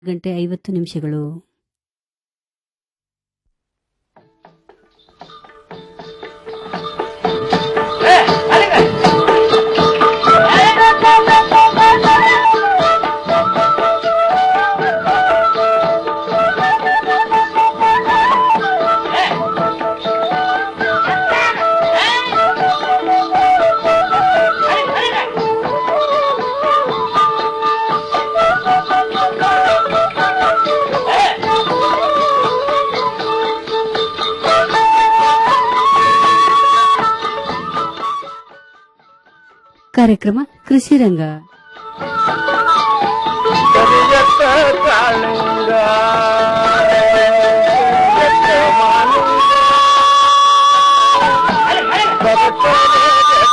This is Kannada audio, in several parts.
ಗಂಟೆ ಐವತ್ತು ನಿಮಿಷಗಳು ಕಾರ್ಯಕ್ರಮ ಕೃಷಿ ರಂಗ ಕರಿಯತ್ತ ಕಾಳಿಂಗ ಕರಿಯತ್ತ ಮಾಲಿಂಗ. ಬರ್ತದೆ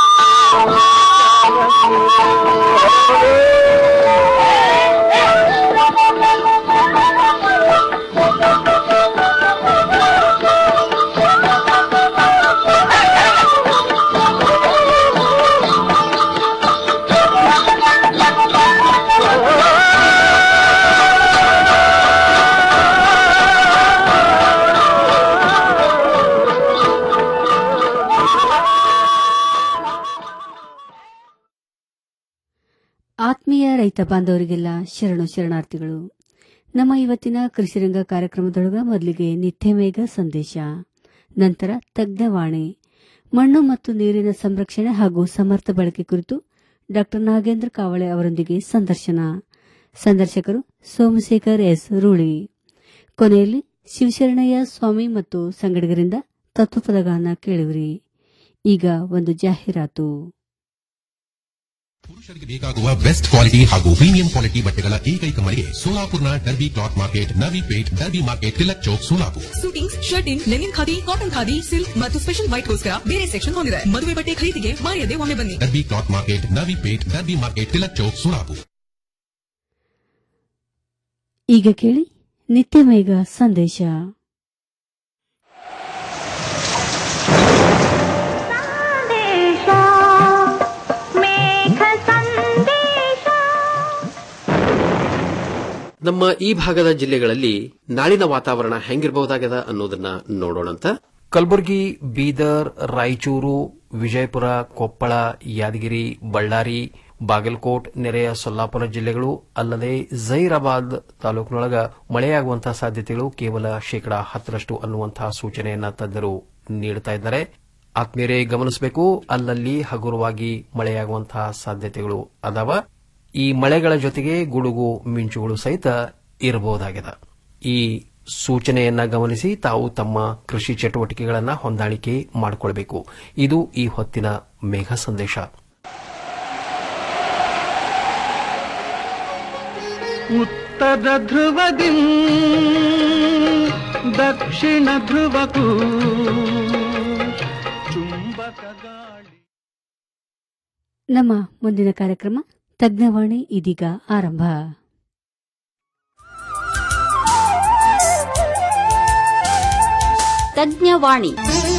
ಆತ್ಮೀಯ ರೈತ ಬಾಂಧವರಿಗೆಲ್ಲ ಶರಣು ಶರಣಾರ್ಥಿಗಳು ನಮ್ಮ ಇವತ್ತಿನ ಕೃಷಿರಂಗ ಕಾರ್ಯಕ್ರಮದೊಳಗ ಮೊದಲಿಗೆ ನಿತ್ಯ ಮೇಘ ಸಂದೇಶ ನಂತರ ತಜ್ಞವಾಣಿ ಮಣ್ಣು ಮತ್ತು ನೀರಿನ ಸಂರಕ್ಷಣೆ ಹಾಗೂ ಸಮರ್ಥ ಬಳಕೆ ಕುರಿತು ಡಾ ನಾಗೇಂದ್ರ ಕಾವಳೆ ಅವರೊಂದಿಗೆ ಸಂದರ್ಶನ ಸಂದರ್ಶಕರು ಸೋಮಶೇಖರ್ ಎಸ್ ರೂಳಿ ಕೊನೆಯಲ್ಲಿ ಶಿವಶರಣಯ್ಯ ಸ್ವಾಮಿ ಮತ್ತು ಸಂಗಡಿಗರಿಂದ ತತ್ವಪದಗಾನ ಕೇಳುವಿರಿ ಈಗ ಒಂದು ಜಾಹೀರಾತು ಪುರುಷರಿಗೆ ಬೇಕಾಗುವ ಬೆಸ್ಟ್ ಕ್ವಾಲಿಟಿ ಹಾಗೂ ಪ್ರೀಮಿಯಂ ಕ್ವಾಲಿಟಿ ಬಟ್ಟೆಗಳ ಏಕೈಕ ಮಳಿಗೆ ಸೋಲಾಪುರ್ನ Derby cloth market Navi Peth Derby market Tilak Chowk Solapur suitings shirting linen khadi cotton khadi silk ಮತ್ತು ಸ್ಪೆಷಲ್ ವೈಟ್ಗೋಸ್ಕರ ಬೇರೆ ಸೆಕ್ಷನ್ ಹೊಂದಿದೆ ಮದುವೆ ಬಟ್ಟೆ ಖರೀದಿಗೆ ಮಾಯದೆ ಒಮ್ಮೆ ಬನ್ನಿ Derby cloth market Navi Peth Derby market Tilak Chowk Solapur ಈಗ ಕೇಳಿ ನಿತ್ಯ ಮೇಘ ಸಂದೇಶ ಸಂದೇಶ ಮೇಘ ಸಂದೇಶ ನಮ್ಮ ಈ ಭಾಗದ ಜಿಲ್ಲೆಗಳಲ್ಲಿ ನಾಳಿನ ವಾತಾವರಣ ಹೆಂಗಿರಬಹುದಾಗದ ಅನ್ನೋದನ್ನ ನೋಡೋಣಂತ ಕಲಬುರಗಿ ಬೀದರ್ ರಾಯಚೂರು ವಿಜಯಪುರ ಕೊಪ್ಪಳ ಯಾದಗಿರಿ ಬಳ್ಳಾರಿ ಬಾಗಲಕೋಟ್ ನೆರೆಯ ಸೊಲ್ಲಾಪುರ ಜಿಲ್ಲೆಗಳು ಅಲ್ಲದೆ ಜೈರಾಬಾದ್ ತಾಲೂಕಿನೊಳಗ ಮಳೆಯಾಗುವಂತಹ ಸಾಧ್ಯತೆಗಳು ಕೇವಲ ಶೇಕಡಾ ಹತ್ತರಷ್ಟು ಅನ್ನುವಂತಹ ಸೂಚನೆಯನ್ನ ತಜ್ಞರು ನೀಡುತ್ತಾ ಇದ್ದಾರೆ ಆತ್ಮೀಯರೇ ಗಮನಿಸಬೇಕು ಅಲ್ಲಲ್ಲಿ ಹಗುರವಾಗಿ ಮಳೆಯಾಗುವಂತಹ ಸಾಧ್ಯತೆಗಳು ಅದಾವ ಈ ಮಳೆಗಳ ಜೊತೆಗೆ ಗುಡುಗು ಮಿಂಚುಗಳು ಸಹಿತ ಇರಬಹುದಾಗಿದೆ ಈ ಸೂಚನೆಯನ್ನ ಗಮನಿಸಿ ತಾವು ತಮ್ಮ ಕೃಷಿ ಚಟುವಟಿಕೆಗಳನ್ನ ಹೊಂದಾಣಿಕೆ ಮಾಡಿಕೊಳ್ಬೇಕು ಇದು ಈ ಹೊತ್ತಿನ ಮೇಘ ಸಂದೇಶ ಉತ್ತರ ಧ್ರುವದಿ ದಕ್ಷಿಣ ಧ್ರುವಕ್ಕೂ ಚುಂಬಕ ಗಾಳಿ ನಮ್ಮ ಮುಂದಿನ ಕಾರ್ಯಕ್ರಮ ತಜ್ಞವಾಣಿ ಇದೀಗ ಆರಂಭ ತಜ್ಞವಾಣಿ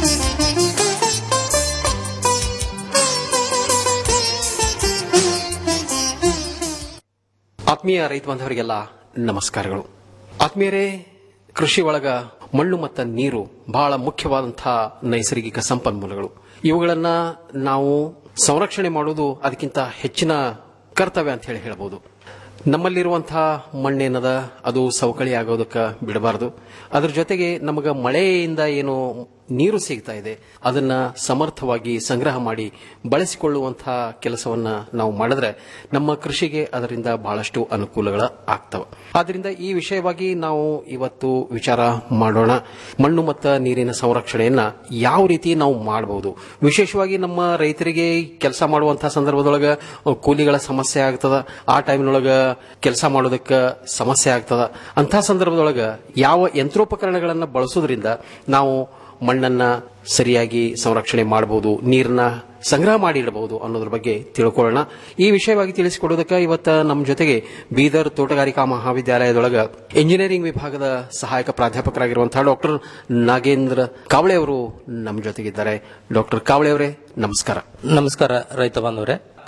ಆತ್ಮೀಯ ರೈತ ಬಾಂಧವರಿಗೆಲ್ಲ ನಮಸ್ಕಾರಗಳು ಆತ್ಮೀಯರೇ ಕೃಷಿ ಒಳಗ ಮಣ್ಣು ಮತ್ತು ನೀರು ಬಹಳ ಮುಖ್ಯವಾದಂತಹ ನೈಸರ್ಗಿಕ ಸಂಪನ್ಮೂಲಗಳು ಇವುಗಳನ್ನ ನಾವು ಸಂರಕ್ಷಣೆ ಮಾಡುವುದು ಅದಕ್ಕಿಂತ ಹೆಚ್ಚಿನ ಕರ್ತವ್ಯ ಅಂತ ಹೇಳಿ ಹೇಳಬಹುದು ನಮ್ಮಲ್ಲಿರುವಂತಹ ಮಣ್ಣೇನದ ಅದು ಸವಕಳಿ ಆಗೋದಕ್ಕೆ ಬಿಡಬಾರದು ಅದ್ರ ಜೊತೆಗೆ ನಮಗ ಮಳೆಯಿಂದ ಏನು ನೀರು ಸಿಗ್ತಾ ಇದೆ ಅದನ್ನ ಸಮರ್ಥವಾಗಿ ಸಂಗ್ರಹ ಮಾಡಿ ಬಳಸಿಕೊಳ್ಳುವಂತಹ ಕೆಲಸವನ್ನ ನಾವು ಮಾಡಿದ್ರೆ ನಮ್ಮ ಕೃಷಿಗೆ ಅದರಿಂದ ಬಹಳಷ್ಟು ಅನುಕೂಲಗಳ ಆಗ್ತವೆ ಆದ್ರಿಂದ ಈ ವಿಷಯವಾಗಿ ನಾವು ಇವತ್ತು ವಿಚಾರ ಮಾಡೋಣ ಮಣ್ಣು ಮತ್ತು ನೀರಿನ ಸಂರಕ್ಷಣೆಯನ್ನ ಯಾವ ರೀತಿ ನಾವು ಮಾಡಬಹುದು ವಿಶೇಷವಾಗಿ ನಮ್ಮ ರೈತರಿಗೆ ಕೆಲಸ ಮಾಡುವಂತಹ ಸಂದರ್ಭದೊಳಗ ಅಹ್, ಕೂಲಿಗಳ ಸಮಸ್ಯೆ ಆಗ್ತದ ಆ ಟೈಮ್ನೊಳಗ ಕೆಲಸ ಮಾಡೋದಕ್ಕೆ ಸಮಸ್ಯೆ ಆಗ್ತದ ಅಂಥ ಸಂದರ್ಭದೊಳಗ ಯಾವ ಯಂತ್ರೋಪಕರಣಗಳನ್ನ ಬಳಸೋದ್ರಿಂದ ನಾವು ಮಣ್ಣನ್ನ ಸರಿಯಾಗಿ ಸಂರಕ್ಷಣೆ ಮಾಡಬಹುದು ನೀರನ್ನ ಸಂಗ್ರಹ ಮಾಡಿ ಇಡಬಹುದು ಅನ್ನೋದ್ರ ಬಗ್ಗೆ ತಿಳ್ಕೊಳ್ಳೋಣ ಈ ವಿಷಯವಾಗಿ ತಿಳಿಸಿಕೊಡೋದಕ್ಕೆ ಇವತ್ತ ನಮ್ಮ ಜೊತೆಗೆ ಬೀದರ್ ತೋಟಗಾರಿಕಾ ಮಹಾವಿದ್ಯಾಲಯದೊಳಗ ಇಂಜಿನಿಯರಿಂಗ್ ವಿಭಾಗದ ಸಹಾಯಕ ಪ್ರಾಧ್ಯಾಪಕರಾಗಿರುವಂತಹ ಡಾಕ್ಟರ್ ನಾಗೇಂದ್ರ ಕಾವಳೆ ಅವರು ನಮ್ಮ ಜೊತೆಗಿದ್ದಾರೆ ಡಾಕ್ಟರ್ ಕಾವಳೆ ಅವರೇ ನಮಸ್ಕಾರ ನಮಸ್ಕಾರ ರೈತ ಬಾಂಧವರೇ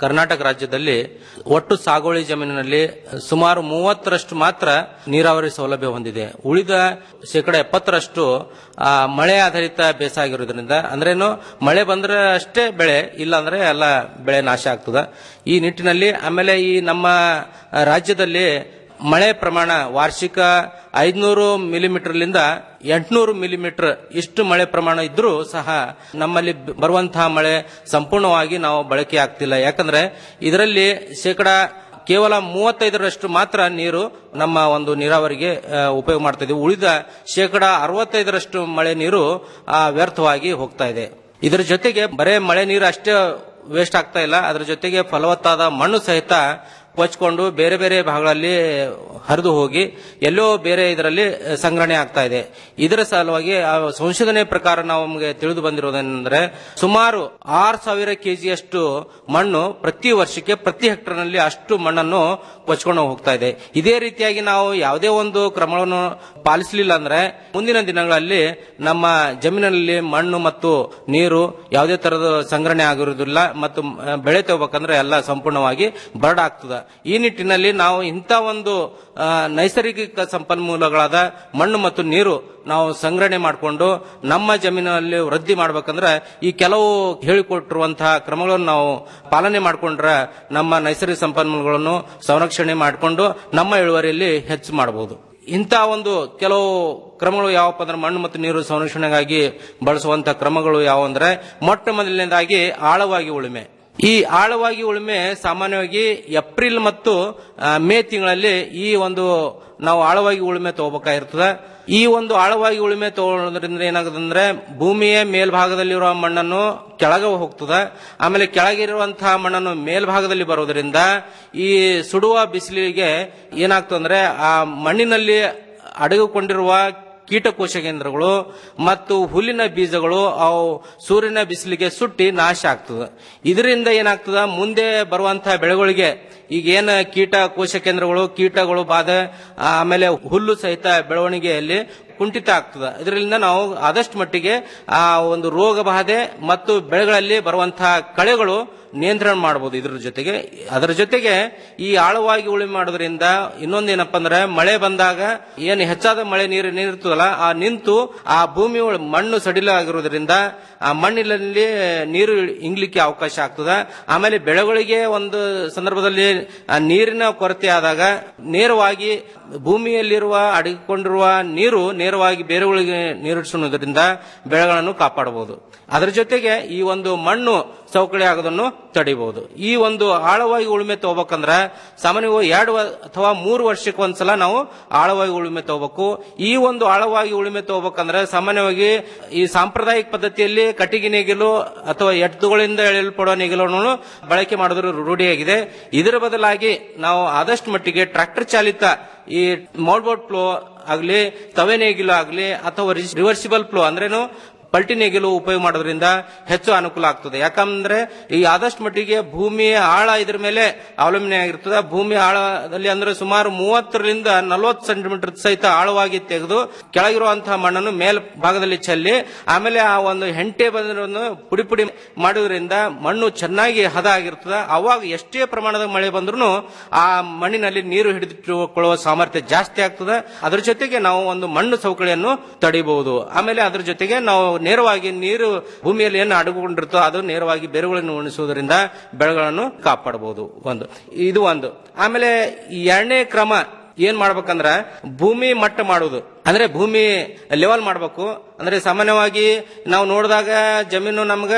ಕರ್ನಾಟಕ ರಾಜ್ಯದಲ್ಲಿ ಒಟ್ಟು ಸಾಗುವಳಿ ಜಮೀನಿನಲ್ಲಿ ಸುಮಾರು ಮೂವತ್ತರಷ್ಟು ಮಾತ್ರ ನೀರಾವರಿ ಸೌಲಭ್ಯ ಹೊಂದಿದೆ ಉಳಿದ ಶೇಕಡ ಎಪ್ಪತ್ತರಷ್ಟು ಆ, ಮಳೆ ಆಧಾರಿತ ಬೇಸಾಯ ಆಗಿರೋದ್ರಿಂದ ಅಂದ್ರೇನು ಮಳೆ ಬಂದ್ರೆ ಅಷ್ಟೇ ಬೆಳೆ ಇಲ್ಲ ಅಂದ್ರೆ ಎಲ್ಲ ಬೆಳೆ ನಾಶ ಆಗ್ತದ ಈ ನಿಟ್ಟಿನಲ್ಲಿ ಆಮೇಲೆ ಈ ನಮ್ಮ ರಾಜ್ಯದಲ್ಲಿ ಮಳೆ ಪ್ರಮಾಣ ವಾರ್ಷಿಕ ಐದ್ನೂರು ಮಿಲಿಮೀಟರ್ಲಿಂದ ಎಂಟುನೂರು ಮಿಲಿಮೀಟರ್ ಇಷ್ಟು ಮಳೆ ಪ್ರಮಾಣ ಇದ್ರೂ ಸಹ ನಮ್ಮಲ್ಲಿ ಬ- ಬರುವಂತಹ ಮಳೆ ಸಂಪೂರ್ಣವಾಗಿ ನಾವು ಬಳಕೆ ಆಗ್ತಿಲ್ಲ ಯಾಕಂದ್ರೆ ಇದರಲ್ಲಿ ಶೇಕಡ ಕೇವಲ ಮೂವತ್ತೈದರಷ್ಟು ಮಾತ್ರ ನೀರು ನಮ್ಮ ಒಂದು ನೀರಾವರಿಗೆ ಆ, ಉಪಯೋಗ ಮಾಡ್ತಾ ಇದೀವಿ ಉಳಿದ ಶೇಕಡ ಅರವತ್ತೈದರಷ್ಟು ಮಳೆ ನೀರು ಆ, ವ್ಯರ್ಥವಾಗಿ ಹೋಗ್ತಾ ಇದೆ ಇದರ ಜೊತೆಗೆ ಬರೇ ಮಳೆ ನೀರು ಅಷ್ಟೇ ವೇಸ್ಟ್ ಆಗ್ತಾ ಇಲ್ಲ ಅದರ ಜೊತೆಗೆ ಫಲವತ್ತಾದ ಮಣ್ಣು ಸಹಿತ ಕೊಚ್ಕೊಂಡು ಬೇರೆ ಬೇರೆ ಭಾಗಗಳಲ್ಲಿ ಹರಿದು ಹೋಗಿ ಎಲ್ಲೋ ಬೇರೆ ಇದರಲ್ಲಿ ಸಂಗ್ರಹಣೆ ಆಗ್ತಾ ಇದೆ ಇದರ ಸಲುವಾಗಿ ಆ ಸಂಶೋಧನೆ ಪ್ರಕಾರ ನಾವು ನಮಗೆ ತಿಳಿದು ಬಂದಿರೋದೇನೆಂದ್ರೆ ಸುಮಾರು ಆರು ಸಾವಿರ ಕೆಜಿಯಷ್ಟು ಮಣ್ಣು ಪ್ರತಿ ವರ್ಷಕ್ಕೆ ಪ್ರತಿ ಹೆಕ್ಟರ್ನಲ್ಲಿ ಅಷ್ಟು ಮಣ್ಣನ್ನು ಕೊಚ್ಕೊಂಡು ಹೋಗ್ತಾ ಇದೆ ಇದೇ ರೀತಿಯಾಗಿ ನಾವು ಯಾವುದೇ ಒಂದು ಕ್ರಮಗಳನ್ನು ಪಾಲಿಸಲಿಲ್ಲ ಅಂದ್ರೆ ಮುಂದಿನ ದಿನಗಳಲ್ಲಿ ನಮ್ಮ ಜಮೀನಿನಲ್ಲಿ ಮಣ್ಣು ಮತ್ತು ನೀರು ಯಾವುದೇ ತರದ ಸಂಗ್ರಹಣೆ ಆಗಿರುವುದಿಲ್ಲ ಮತ್ತು ಮ- ಬೆಳೆ ತಗೋಬೇಕಂದ್ರೆ ಎಲ್ಲ ಸಂಪೂರ್ಣವಾಗಿ ಬರಡ್ ಆಗ್ತದ ಈ ನಿಟ್ಟಿನಲ್ಲಿ ನಾವು ಇಂಥ ಒಂದು ಆ, ನೈಸರ್ಗಿಕ ಸಂಪನ್ಮೂಲಗಳಾದ ಮಣ್ಣು ಮತ್ತು ನೀರು ನಾವು ಸಂಗ್ರಹಣೆ ಮಾಡಿಕೊಂಡು ನಮ್ಮ ಜಮೀನಲ್ಲಿ ವೃದ್ಧಿ ಮಾಡ್ಬೇಕಂದ್ರೆ ಈ ಕೆಲವು ಹೇಳಿಕೊಟ್ಟಿರುವಂತಹ ಕ್ರಮಗಳನ್ನು ನಾವು ಪಾಲನೆ ಮಾಡಿಕೊಂಡ್ರೆ ನಮ್ಮ ನೈಸರ್ಗಿಕ ಸಂಪನ್ಮೂಲಗಳನ್ನು ಸಂರಕ್ಷಣೆ ಮಾಡಿಕೊಂಡು ನಮ್ಮ ಇಳುವರಿಯಲ್ಲಿ ಹೆಚ್ಚು ಮಾಡಬಹುದು ಇಂಥ ಒಂದು ಕೆಲವು ಕ್ರಮಗಳು ಯಾವಪ್ಪ ಅಂದ್ರೆ ಮಣ್ಣು ಮತ್ತು ನೀರು ಸಂರಕ್ಷಣೆಗಾಗಿ ಬಳಸುವಂತಹ ಕ್ರಮಗಳು ಯಾವ ಅಂದ್ರೆ ಮೊಟ್ಟ ಮೊದಲನೇದಾಗಿ ಆಳವಾಗಿ ಉಳುಮೆ ಈ ಆಳವಾಗಿ ಉಳುಮೆ ಸಾಮಾನ್ಯವಾಗಿ ಏಪ್ರಿಲ್ ಮತ್ತು ಆ, ಮೇ ತಿಂಗಳಲ್ಲಿ ಈ ಒಂದು ನಾವು ಆಳವಾಗಿ ಉಳುಮೆ ತಗೋಬೇಕಾಗಿರ್ತದೆ ಈ ಒಂದು ಆಳವಾಗಿ ಉಳುಮೆ ತಗೊಳ್ಳೋದ್ರಿಂದ ಏನಾಗುತ್ತೆ ಅಂದ್ರೆ ಭೂಮಿಯ ಮೇಲ್ಭಾಗದಲ್ಲಿರುವ ಮಣ್ಣನ್ನು ಕೆಳಗೆ ಹೋಗ್ತದೆ ಆಮೇಲೆ ಕೆಳಗಿರುವಂತಹ ಮಣ್ಣನ್ನು ಮೇಲ್ಭಾಗದಲ್ಲಿ ಬರೋದ್ರಿಂದ ಈ ಸುಡುವ ಬಿಸಿಲಿಗೆ ಏನಾಗ್ತದೆ ಅಂದ್ರೆ ಆ ಮಣ್ಣಿನಲ್ಲಿ ಅಡಗಿಕೊಂಡಿರುವ ಕೀಟಕೋಶ ಕೇಂದ್ರಗಳು ಮತ್ತು ಹುಲ್ಲಿನ ಬೀಜಗಳು ಅವು ಸೂರ್ಯನ ಬಿಸಿಲಿಗೆ ಸುಟ್ಟಿ ನಾಶ ಆಗ್ತದೆ ಇದರಿಂದ ಏನಾಗ್ತದ ಮುಂದೆ ಬರುವಂತಹ ಬೆಳೆಗಳಿಗೆ ಈಗ ಏನ ಕೀಟ ಕೋಶ ಕೇಂದ್ರಗಳು ಕೀಟಗಳು ಬಾಧೆ ಆಮೇಲೆ ಹುಲ್ಲು ಸಹಿತ ಬೆಳವಣಿಗೆಯಲ್ಲಿ ಕುಂಠಿತ ಆಗ್ತದೆ ಇದರಿಂದ ನಾವು ಆದಷ್ಟು ಮಟ್ಟಿಗೆ ಆ ಒಂದು ರೋಗ ಬಾಧೆ ಮತ್ತು ಬೆಳೆಗಳಲ್ಲಿ ಬರುವಂತಹ ಕಳೆಗಳು ನಿಯಂತ್ರಣ ಮಾಡಬಹುದು ಇದ್ರ ಜೊತೆಗೆ ಅದರ ಜೊತೆಗೆ ಈ ಆಳವಾಗಿ ಉಳುಮೆ ಮಾಡೋದ್ರಿಂದ ಇನ್ನೊಂದೇನಪ್ಪ ಅಂದ್ರೆ ಮಳೆ ಬಂದಾಗ ಏನು ಹೆಚ್ಚಾದ ಮಳೆ ನೀರು ನೀರ್ತದಲ್ಲ ಆ ನಿಂತು ಆ ಭೂಮಿ ಒಳ- ಮಣ್ಣು ಸಡಿಲ ಆಗಿರೋದ್ರಿಂದ ಆ ಮಣ್ಣಿನಲ್ಲಿ ನೀರು ಇಂಗ್ಲಿಕ್ಕೆ ಅವಕಾಶ ಆಗ್ತದ ಆಮೇಲೆ ಬೆಳೆಗಳಿಗೆ ಒಂದು ಸಂದರ್ಭದಲ್ಲಿ ಆ ನೀರಿನ ಕೊರತೆ ಆದಾಗ ನೇರವಾಗಿ ಭೂಮಿಯಲ್ಲಿರುವ ಅಡಗಿಕೊಂಡಿರುವ ನೀರು ನೇರವಾಗಿ ಬೇರೆಗಳಿಗೆ ನೀರಿಡಿಸುವುದರಿಂದ ಬೆಳೆಗಳನ್ನು ಕಾಪಾಡಬಹುದು ಅದರ ಜೊತೆಗೆ ಈ ಒಂದು ಮಣ್ಣು ಸವಕಳಿ ಆಗೋದನ್ನು ತಡಿಬಹುದು ಈ ಒಂದು ಆಳವಾಗಿ ಉಳುಮೆ ತಗೋಬೇಕಂದ್ರೆ ಸಾಮಾನ್ಯವಾಗಿ ಎರಡು ವ- ಅಥವಾ ಮೂರು ವರ್ಷಕ್ಕೆ ಒಂದ್ಸಲ ನಾವು ಆಳವಾಗಿ ಉಳುಮೆ ತಗೋಬೇಕು ಈ ಒಂದು ಆಳವಾಗಿ ಉಳುಮೆ ತಗೋಬೇಕಂದ್ರೆ ಸಾಮಾನ್ಯವಾಗಿ ಈ ಸಾಂಪ್ರದಾಯಿಕ ಪದ್ಧತಿಯಲ್ಲಿ ಕಟ್ಟಿಗೆ ನೇಗಿಲು ಅಥವಾ ಎತ್ತುಗಳಿಂದ ಎಳೆಯಲ್ಪಡುವ ನೇಗಿಲನ್ನು ಬಳಕೆ ಮಾಡೋದ್ರ ರೂಢಿಯಾಗಿದೆ ಇದರ ಬದಲಾಗಿ ನಾವು ಆದಷ್ಟು ಮಟ್ಟಿಗೆ ಟ್ರಾಕ್ಟರ್ ಚಾಲಿತ ಈ ಮೌಲ್ಬೋಟ್ ಫ್ಲೋ ಆಗಲಿ ತವೆ ನೇಗಿಲು ಆಗಲಿ ಅಥವಾ ರಿವರ್ಸಿಬಲ್ ಫ್ಲೋ ಅಂದ್ರೇನು ಪಲ್ಟಿ ನೇಗಿಲು ಉಪಯೋಗ ಮಾಡೋದ್ರಿಂದ ಹೆಚ್ಚು ಅನುಕೂಲ ಆಗ್ತದೆ ಯಾಕಂದ್ರೆ ಈ ಆದಷ್ಟು ಮಟ್ಟಿಗೆ ಭೂಮಿಯ ಆಳ ಇದ್ರ ಮೇಲೆ ಅವಲಂಬನೆ ಆಗಿರ್ತದೆ ಭೂಮಿ ಆಳದಲ್ಲಿ ಅಂದ್ರೆ ಸುಮಾರು ಮೂವತ್ತರಿಂದ ನಲವತ್ತು ಸೆಂಟಿಮೀಟರ್ ಸಹಿತ ಆಳವಾಗಿ ತೆಗೆದು ಕೆಳಗಿರುವಂತಹ ಮಣ್ಣನ್ನು ಮೇಲ್ ಭಾಗದಲ್ಲಿ ಚೆಲ್ಲಿ ಆಮೇಲೆ ಆ ಒಂದು ಹೆಂಟೆ ಬಂದಿರೋದನ್ನು ಪುಡಿ ಪುಡಿ ಮಾಡೋದ್ರಿಂದ ಮಣ್ಣು ಚೆನ್ನಾಗಿ ಹದ ಆಗಿರ್ತದೆ ಅವಾಗ ಎಷ್ಟೇ ಪ್ರಮಾಣದ ಮಳೆ ಬಂದ್ರೂ ಆ ಮಣ್ಣಿನಲ್ಲಿ ನೀರು ಹಿಡಿದಿಟ್ಟುಕೊಳ್ಳುವ ಸಾಮರ್ಥ್ಯ ಜಾಸ್ತಿ ಆಗ್ತದೆ ಅದರ ಜೊತೆಗೆ ನಾವು ಒಂದು ಮಣ್ಣು ಸವಕಳಿಯನ್ನು ತಡಿಬಹುದು ಆಮೇಲೆ ಅದರ ಜೊತೆಗೆ ನಾವು ನೇರವಾಗಿ ನೀರು ಭೂಮಿಯಲ್ಲಿ ಏನು ಅಡಗಿಕೊಂಡಿರುತ್ತೋ ಅದು ನೇರವಾಗಿ ಬೇರುಗಳನ್ನು ಉಣಿಸುವುದರಿಂದ ಬೆಳೆಗಳನ್ನು ಕಾಪಾಡಬಹುದು ಒಂದು ಇದು ಒಂದು ಆಮೇಲೆ ಎರಡನೇ ಕ್ರಮ ಏನ್ ಮಾಡ್ಬೇಕಂದ್ರ ಭೂಮಿ ಮಟ್ಟ ಮಾಡುವುದು ಅಂದ್ರೆ ಭೂಮಿ ಲೆವೆಲ್ ಮಾಡಬೇಕು ಅಂದ್ರೆ ಸಾಮಾನ್ಯವಾಗಿ ನಾವು ನೋಡಿದಾಗ ಜಮೀನು ನಮ್ಗ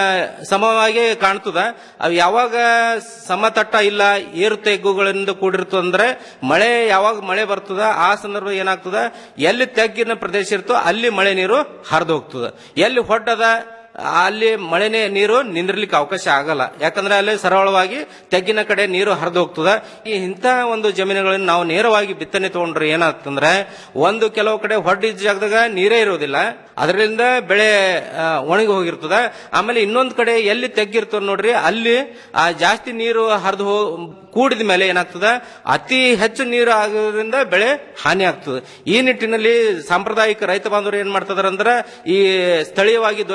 ಸಮವಾಗಿ ಕಾಣ್ತದ ಅವು ಯಾವಾಗ ಸಮತಟ್ಟ ಇಲ್ಲ ಏರು ತೆಗ್ಗುಗಳಿಂದ ಕೂಡಿರ್ತದ ಅಂದ್ರೆ ಮಳೆ ಯಾವಾಗ ಮಳೆ ಬರ್ತದ ಆ ಸಂದರ್ಭ ಏನಾಗ್ತದ ಎಲ್ಲಿ ತೆಗ್ಗಿನ ಪ್ರದೇಶ ಇರ್ತೋ ಅಲ್ಲಿ ಮಳೆ ನೀರು ಹರಿದು ಹೋಗ್ತದ ಎಲ್ಲಿ ಹೊಡ್ಡದ ಅಲ್ಲಿ ಮಳೆ ನೀರು ನಿಂದಿರ್ಲಿಕ್ಕೆ ಅವಕಾಶ ಆಗಲ್ಲ ಯಾಕಂದ್ರೆ ಅಲ್ಲಿ ಸರಳವಾಗಿ ತೆಗ್ಗಿನ ಕಡೆ ನೀರು ಹರಿದು ಹೋಗ್ತದ ಈ ಇಂಥ ಒಂದು ಜಮೀನುಗಳನ್ನು ನಾವು ನೇರವಾಗಿ ಬಿತ್ತನೆ ತಗೊಂಡ್ರೆ ಏನಾಗ್ತಂದ್ರೆ ಒಂದು ಕೆಲವು ಕಡೆ ಹೊಡ್ಡಿದ ಜಾಗದಾಗ ನೀರೇ ಇರೋದಿಲ್ಲ ಅದರಿಂದ ಬೆಳೆ ಆ, ಒಣಗಿ ಹೋಗಿರ್ತದ ಆಮೇಲೆ ಇನ್ನೊಂದು ಕಡೆ ಎಲ್ಲಿ ತೆಗ್ಗಿರ್ತದ ನೋಡ್ರಿ ಅಲ್ಲಿ ಆ ಜಾಸ್ತಿ ನೀರು ಹರಿದು ಹೋ ಕೂಡಿದ ಮೇಲೆ ಏನಾಗ್ತದ ಅತಿ ಹೆಚ್ಚು ನೀರು ಆಗೋದ್ರಿಂದ ಬೆಳೆ ಹಾನಿ ಆಗ್ತದೆ ಈ ನಿಟ್ಟಿನಲ್ಲಿ ಸಾಂಪ್ರದಾಯಿಕ ರೈತ ಬಾಂಧವರು ಏನ್ ಮಾಡ್ತಿದಾರೆ ಅಂದ್ರೆ ಈ ಸ್ಥಳೀಯವಾಗಿ ದೊರೆಯುವಂತಹ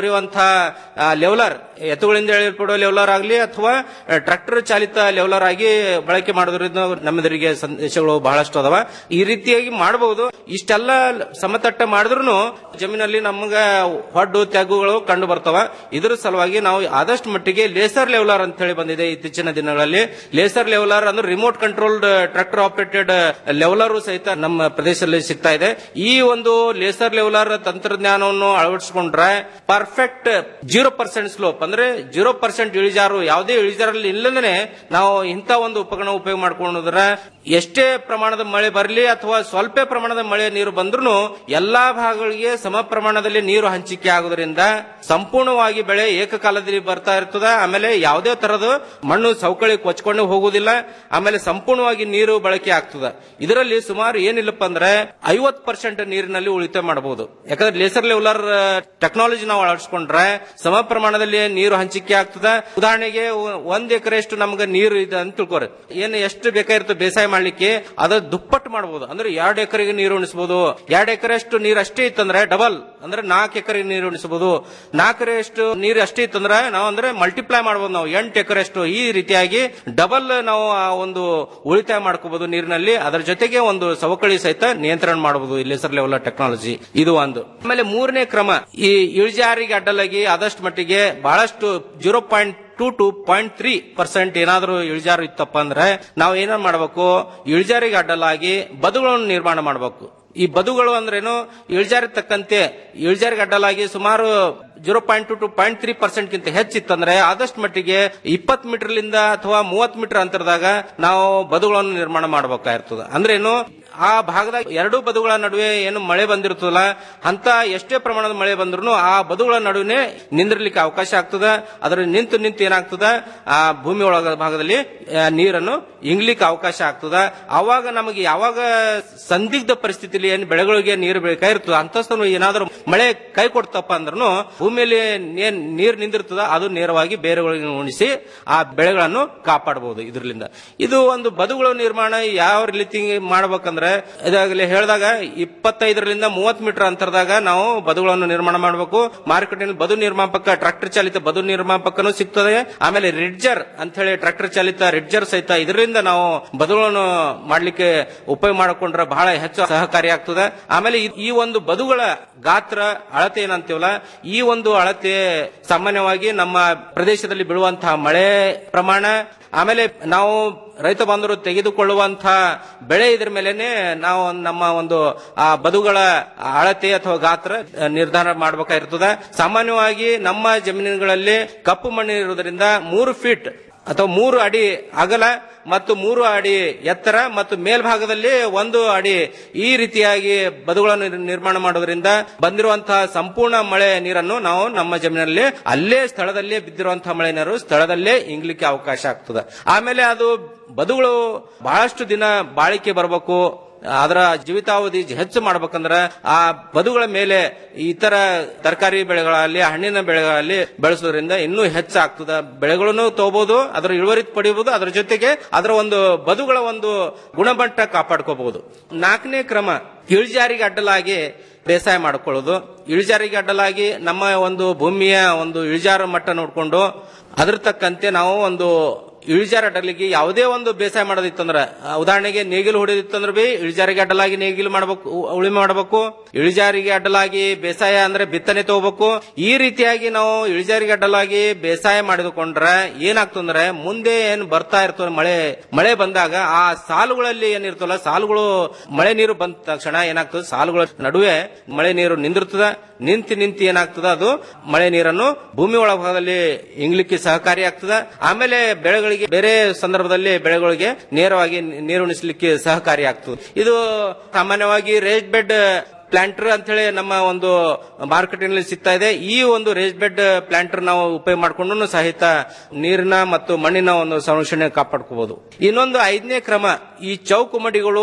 ಲೆವಲರ್ ಎತ್ತುಗಳಿಂದ ಎಳೆಯಲ್ಪಡುವ ಲೆವಲರ್ ಆಗಲಿ ಅಥವಾ ಟ್ರಾಕ್ಟರ್ ಚಾಲಿತ ಲೆವಲರ್ ಆಗಿ ಬಳಕೆ ಮಾಡೋದ್ರಿಂದ ನಮ್ಮೆದುರಿಗೆ ಸಂದೇಶಗಳು ಬಹಳಷ್ಟು ಅದಾವ ಈ ರೀತಿಯಾಗಿ ಮಾಡಬಹುದು ಇಷ್ಟೆಲ್ಲ ಸಮತಟ್ಟ ಮಾಡಿದ್ರು ಜಮೀನಲ್ಲಿ ನಮ್ಗ ಹೊಡ್ಡು ತ್ಯಾಗುಗಳು ಕಂಡು ಬರ್ತಾವ ಇದ್ರ ಸಲುವಾಗಿ ನಾವು ಆದಷ್ಟು ಮಟ್ಟಿಗೆ ಲೇಸರ್ ಲೆವಲರ್ ಅಂತ ಹೇಳಿ ಬಂದಿದೆ ಇತ್ತೀಚಿನ ದಿನಗಳಲ್ಲಿ ಲೇಸರ್ ಲೆವಲರ್ ಅಂದ್ರೆ remote controlled tractor operated leveller ಸಹಿತ ನಮ್ಮ ಪ್ರದೇಶದಲ್ಲಿ ಸಿಗ್ತಾ ಇದೆ ಈ ಒಂದು ಲೇಸರ್ ಲೆವಲರ್ ತಂತ್ರಜ್ಞಾನವನ್ನು ಅಳವಡಿಸಿಕೊಂಡ್ರೆ ಪರ್ಫೆಕ್ಟ್ ಜೀರೋ ಪರ್ಸೆಂಟ್ ಸ್ಲೋಪ್ ಅಂದ್ರೆ ಜೀರೋ ಪರ್ಸೆಂಟ್ ಇಳಿಜಾರು ಯಾವುದೇ ಇಳಿಜಾರಲ್ಲಿ ಇಲ್ಲದೇ ನಾವು ಇಂಥ ಒಂದು ಉಪಕರಣ ಉಪಯೋಗ ಮಾಡ್ಕೊಂಡ್ರೆ ಎಷ್ಟೇ ಪ್ರಮಾಣದ ಮಳೆ ಬರಲಿ ಅಥವಾ ಸ್ವಲ್ಪ ಪ್ರಮಾಣದ ಮಳೆ ನೀರು ಬಂದ್ರೂ ಎಲ್ಲಾ ಭಾಗಗಳಿಗೆ ಸಮ ಪ್ರಮಾಣದಲ್ಲಿ ನೀರು ಹಂಚಿಕೆ ಆಗುವುದರಿಂದ ಸಂಪೂರ್ಣವಾಗಿ ಬೆಳೆ ಏಕಕಾಲದಲ್ಲಿ ಬರ್ತಾ ಇರ್ತದ ಆಮೇಲೆ ಯಾವುದೇ ತರದ ಮಣ್ಣು ಸವಕಳಿ ಕೊಚ್ಕೊಂಡು ಹೋಗುವುದಿಲ್ಲ ಆಮೇಲೆ ಸಂಪೂರ್ಣವಾಗಿ ನೀರು ಬಳಕೆ ಆಗ್ತದ ಇದರಲ್ಲಿ ಸುಮಾರು ಏನಿಲ್ಲಪ್ಪ ಅಂದ್ರೆ ಐವತ್ ಪರ್ಸೆಂಟ್ ನೀರಿನಲ್ಲಿ ಉಳಿತಾಯ ಮಾಡಬಹುದು ಯಾಕಂದ್ರೆ ಲೇಸರ್ ಲೆವಲರ್ ಟೆಕ್ನಾಲಜಿ ನಾವು ಅಳವಡಿಸ್ಕೊಂಡ್ರೆ ಸಮ ಪ್ರಮಾಣದಲ್ಲಿ ನೀರು ಹಂಚಿಕೆ ಆಗ್ತದ ಉದಾಹರಣೆಗೆ ಒ- ಒಂದ್ ಎಕರೆಷ್ಟು ನಮ್ಗೆ ನೀರು ಇದೆ ಅಂತ ತಿಳ್ಕೊರಿ ಏನು ಎಷ್ಟು ಬೇಕಾಗಿರ್ತದೆ ಬೇಸಾಯ ಮಾಡ್ಲಿಕ್ಕೆ ಅದ ದುಪ್ಪಟ್ಟು ಮಾಡಬಹುದು ಅಂದ್ರೆ ಎರಡು ಎಕರೆಗೆ ನೀರು ಉಣಿಸಬಹುದು ಎರಡು ಎಕರೆಷ್ಟು ನೀರು ಅಷ್ಟೇ ಇತ್ತಂದ್ರೆ ಡಬಲ್ ಅಂದ್ರೆ ನಾಲ್ಕು ಎಕರೆಗೆ ನೀರು ಉಣಿಸಬಹುದು ನಾಲ್ಕರಷ್ಟು ನೀರು ಅಷ್ಟೇ ಇತ್ತಂದ್ರೆ ನಾವು ಅಂದ್ರೆ ಮಲ್ಟಿಪ್ಲೈ ಮಾಡಬಹುದು ನಾವು ಎಂಟು ಎಕರೆಷ್ಟು ಈ ರೀತಿಯಾಗಿ ಡಬಲ್ ನಾವು ಆ ಒಂದು ಉಳಿತಾಯ ಮಾಡ್ಕೋಬಹುದು ನೀರಿನಲ್ಲಿ ಅದರ ಜೊತೆಗೆ ಒಂದು ಸವಕಳಿ ಸಹಿತ ನಿಯಂತ್ರಣ ಮಾಡಬಹುದು ಲೇಸರ್ ಲೆವೆಲ್ ಟೆಕ್ನಾಲಜಿ ಇದು ಒಂದು ಆಮೇಲೆ ಮೂರನೇ ಕ್ರಮ ಈ ಇಳಿಜಾರಿಗೆ ಅಡ್ಡಲಾಗಿ ಆದಷ್ಟು ಮಟ್ಟಿಗೆ ಬಹಳಷ್ಟು zero point two to point three percent ಏನಾದರೂ ಇಳಿಜಾರು ಇತ್ತಪ್ಪ ಅಂದ್ರೆ ನಾವು ಏನೇನ್ ಮಾಡಬೇಕು ಇಳಿಜಾರಿಗೆ ಅಡ್ಡಲಾಗಿ ಬದುಗಳನ್ನು ನಿರ್ಮಾಣ ಮಾಡಬೇಕು ಈ ಬದುಗಳು ಅಂದ್ರೇನು ಇಳಿಜಾರಿಗೆ ತಕ್ಕಂತೆ ಇಳಿಜಾರಿಗೆ ಅಡ್ಡಲಾಗಿ ಸುಮಾರು zero point two to point three percent ಗಿಂತ ಹೆಚ್ಚಿತ್ತಂದ್ರೆ ಆದಷ್ಟು ಮಟ್ಟಿಗೆ ಇಪ್ಪತ್ ಮೀಟರ್ಲಿಂದ ಅಥವಾ ಮೂವತ್ ಮೀಟರ್ ಅಂತರದಾಗ ನಾವು ಬದುಗಳನ್ನು ನಿರ್ಮಾಣ ಮಾಡಬೇಕಾಗಿರ್ತದೆ ಅಂದ್ರೇನು ಆ ಭಾಗದಾಗ ಎರಡೂ ಬದುಗಳ ನಡುವೆ ಏನು ಮಳೆ ಬಂದಿರ್ತದಲ್ಲ ಅಂತ ಎಷ್ಟೇ ಪ್ರಮಾಣದ ಮಳೆ ಬಂದ್ರು ಆ ಬದುಗಳ ನಡುವೆ ನಿಂದಿರ್ಲಿಕ್ಕೆ ಅವಕಾಶ ಆಗ್ತದ ಅದ್ರ ನಿಂತು ನಿಂತು ಏನಾಗ್ತದ ಆ ಭೂಮಿ ಒಳಗ ಭಾಗದಲ್ಲಿ ಆ, ನೀರನ್ನು ಇಂಗ್ಲಿಕ್ಕೆ ಅವಕಾಶ ಆಗ್ತದ ಅವಾಗ ನಮಗೆ ಯಾವಾಗ ಸಂದಿಗ್ಧ ಪರಿಸ್ಥಿತಿಯಲ್ಲಿ ಏನು ಬೆಳೆಗಳಿಗೆ ನೀರು ಬೇಕಾಗಿರ್ತದ ಅಂತ ಏನಾದ್ರೂ ಮಳೆ ಕೈ ಕೊಡ್ತಪ್ಪ ಅಂದ್ರೂ ಭೂಮಿಯಲ್ಲಿ ಏನ್ ನೀರು ನಿಂದಿರ್ತದ ಅದು ನೇರವಾಗಿ ಬೇರೆಗಳಿಗೆ ಉಣಿಸಿ ಆ ಬೆಳೆಗಳನ್ನು ಕಾಪಾಡಬಹುದು ಇದರಿಂದ ಇದು ಒಂದು ಬದುಗಳ ನಿರ್ಮಾಣ ಯಾವ ರೀತಿ ಮಾಡ್ಬೇಕಂದ್ರೆ ಇದಾಗಲೇ ಹೇಳಿದಾಗ ಇಪ್ಪತ್ತೈದರಿಂದ ಮೂವತ್ ಮೀಟರ್ ಅಂತರದಾಗ ನಾವು ಬದುಗಳನ್ನು ನಿರ್ಮಾಣ ಮಾಡಬೇಕು ಮಾರುಕಟ್ಟೆಯಲ್ಲಿ ಬದು ನಿರ್ಮಾಪಕ ಟ್ರಾಕ್ಟರ್ ಚಾಲಿತ ಬದು ನಿರ್ಮಾಪಕನು ಸಿಗ್ತದೆ ಆಮೇಲೆ ರಿಡ್ಜರ್ ಅಂತ ಹೇಳಿ ಟ್ರಾಕ್ಟರ್ ಚಾಲಿತ ರಿಡ್ಜರ್ ಸಹಿತ ಇದರಿಂದ ನಾವು ಬದುಗಳನ್ನು ಮಾಡ್ಲಿಕ್ಕೆ ಉಪಯೋಗ ಮಾಡಿಕೊಂಡ್ರೆ ಬಹಳ ಹೆಚ್ಚು ಸಹಕಾರಿ ಆಗ್ತದೆ ಆಮೇಲೆ ಈ- ಈ ಒಂದು ಬದುಗಳ ಗಾತ್ರ ಅಳತೆ ಏನಂತೀವಲ್ಲ ಈ ಒಂದು ಅಳತೆ ಸಾಮಾನ್ಯವಾಗಿ ನಮ್ಮ ಪ್ರದೇಶದಲ್ಲಿ ಬೀಳುವಂತಹ ಮಳೆ ಪ್ರಮಾಣ ಆಮೇಲೆ ನಾವು ರೈತ ಬಾಂಧವರು ತೆಗೆದುಕೊಳ್ಳುವಂತಹ ಬೆಳೆ ಇದ್ರ ಮೇಲೆನೆ ನಾವು ನಮ್ಮ ಒಂದು ಆ ಬದುಗಳ ಅಳತೆ ಅಥವಾ ಗಾತ್ರ ಆ, ನಿರ್ಧಾರ ಮಾಡಬೇಕಾಗಿರ್ತದೆ ಸಾಮಾನ್ಯವಾಗಿ ನಮ್ಮ ಜಮೀನುಗಳಲ್ಲಿ ಕಪ್ಪು ಮಣ್ಣು ಇರುವುದರಿಂದ ಮೂರು ಫೀಟ್ ಅಥವಾ ಮೂರು ಅಡಿ ಅಗಲ ಮತ್ತು ಮೂರು ಅಡಿ ಎತ್ತರ ಮತ್ತು ಮೇಲ್ಭಾಗದಲ್ಲಿ ಒಂದು ಅಡಿ ಈ ರೀತಿಯಾಗಿ ಬದುಗಳನ್ನು ನಿರ್- ನಿರ್ಮಾಣ ಮಾಡೋದ್ರಿಂದ ಬಂದಿರುವಂತಹ ಸಂಪೂರ್ಣ ಮಳೆ ನೀರನ್ನು ನಾವು ನಮ್ಮ ಜಮೀನಲ್ಲಿ ಅಲ್ಲೇ ಸ್ಥಳದಲ್ಲೇ ಬಿದ್ದಿರುವಂತಹ ಮಳೆ ನೀರು ಸ್ಥಳದಲ್ಲೇ ಇಂಗ್ಲಿಕ್ಕೆ ಅವಕಾಶ ಆಗ್ತದೆ ಆಮೇಲೆ ಅದು ಬದುಗಳು ಬಹಳಷ್ಟು ದಿನ ಬಾಳಿಕೆ ಬರಬೇಕು ಅದರ ಜೀವಿತಾವಧಿ ಹೆಚ್ಚು ಮಾಡ್ಬೇಕಂದ್ರ ಆ ಬದುಗಳ ಮೇಲೆ ಇತರ ತರಕಾರಿ ಬೆಳೆಗಳಲ್ಲಿ ಹಣ್ಣಿನ ಬೆಳೆಗಳಲ್ಲಿ ಬೆಳೆಸೋದ್ರಿಂದ ಇನ್ನೂ ಹೆಚ್ಚಾಗ್ತದ ಬೆಳೆಗಳನ್ನು ತಗೋಬಹುದು ಅದರ ಇಳುವರಿ ಪಡೆಯಬಹುದು ಅದರ ಜೊತೆಗೆ ಅದರ ಒಂದು ಬದುಗಳ ಒಂದು ಗುಣಮಟ್ಟ ಕಾಪಾಡ್ಕೋಬಹುದು ನಾಲ್ಕನೇ ಕ್ರಮ ಇಳಿಜಾರಿಗೆ ಅಡ್ಡಲಾಗಿ ಬೇಸಾಯ ಮಾಡ್ಕೊಳ್ಳೋದು ಇಳಿಜಾರಿಗೆ ಅಡ್ಡಲಾಗಿ ನಮ್ಮ ಒಂದು ಭೂಮಿಯ ಒಂದು ಇಳಿಜಾರು ಮಟ್ಟ ನೋಡ್ಕೊಂಡು ಅದ್ರ ತಕ್ಕಂತೆ ನಾವು ಒಂದು ಇಳಿಜಾರ ಅಡ್ಡಲಿಗೆ ಯಾವುದೇ ಒಂದು ಬೇಸಾಯ ಮಾಡೋದಿತ್ತಂದ್ರ ಆ, ಉದಾಹರಣೆಗೆ ನೇಗಿಲು ಹೊಡೆದಿತ್ತಂದ್ರ ಬಿ ಇಳಿಜಾರಿಗೆ ಅಡ್ಡಲಾಗಿ ನೇಗಿಲು ಮಾಡಬೇಕು ಉ- ಉಳುಮೆ ಮಾಡಬೇಕು ಇಳಿಜಾರಿಗೆ ಅಡ್ಡಲಾಗಿ ಬೇಸಾಯ ಅಂದ್ರೆ ಬಿತ್ತನೆ ತಗೋಬೇಕು ಈ ರೀತಿಯಾಗಿ ನಾವು ಇಳಿಜಾರಿಗೆ ಅಡ್ಡಲಾಗಿ ಬೇಸಾಯ ಮಾಡಿದುಕೊಂಡ್ರೆ ಏನಾಗ್ತಂದ್ರೆ ಮುಂದೆ ಏನ್ ಬರ್ತಾ ಇರ್ತದೆ ಮಳೆ ಮಳೆ ಬಂದಾಗ ಆ ಸಾಲುಗಳಲ್ಲಿ ಏನಿರ್ತಲ್ಲ ಸಾಲುಗಳು ಮಳೆ ನೀರು ಬಂದ ತಕ್ಷಣ ಏನಾಗ್ತದೆ ಸಾಲುಗಳ ನಡುವೆ ಮಳೆ ನೀರು ನಿಂದಿರ್ತದ ನಿಂತು ನಿಂತು ಏನಾಗ್ತದ ಅದು ಮಳೆ ನೀರನ್ನು ಭೂಮಿ ಒಳಭಾಗದಲ್ಲಿ ಇಂಗ್ಲಿಕ್ಕೆ ಸಹಕಾರಿ ಆಗ್ತದ ಆಮೇಲೆ ಬೆಳೆಗಳಿಗೆ ಬೇರೆ ಸಂದರ್ಭದಲ್ಲಿ ಬೆಳೆಗಳಿಗೆ ನೇರವಾಗಿ ನೀರುಣಿಸಲಿಕ್ಕೆ ಸಹಕಾರಿ ಆಗ್ತದೆ ಇದು ಸಾಮಾನ್ಯವಾಗಿ ರೇಸ್ ಬೆಡ್ ಪ್ಲಾಂಟರ್ ಅಂತ ಹೇಳಿ ನಮ್ಮ ಒಂದು ಮಾರುಕಟ್ಟೆಯಲ್ಲಿ ಸಿಗ್ತಾ ಇದೆ ಈ ಒಂದು ರೇಸ್ ಬೆಡ್ ಪ್ಲಾಂಟರ್ ನಾವು ಉಪಯೋಗ ಮಾಡಿಕೊಂಡು ಸಹಿತ ನೀರಿನ ಮತ್ತು ಮಣ್ಣಿನ ಒಂದು ಸಂರಕ್ಷಣೆ ಕಾಪಾಡ್ಕೋಬಹುದು ಇನ್ನೊಂದು ಐದನೇ ಕ್ರಮ ಈ ಚೌಕು ಮಡಿಗಳು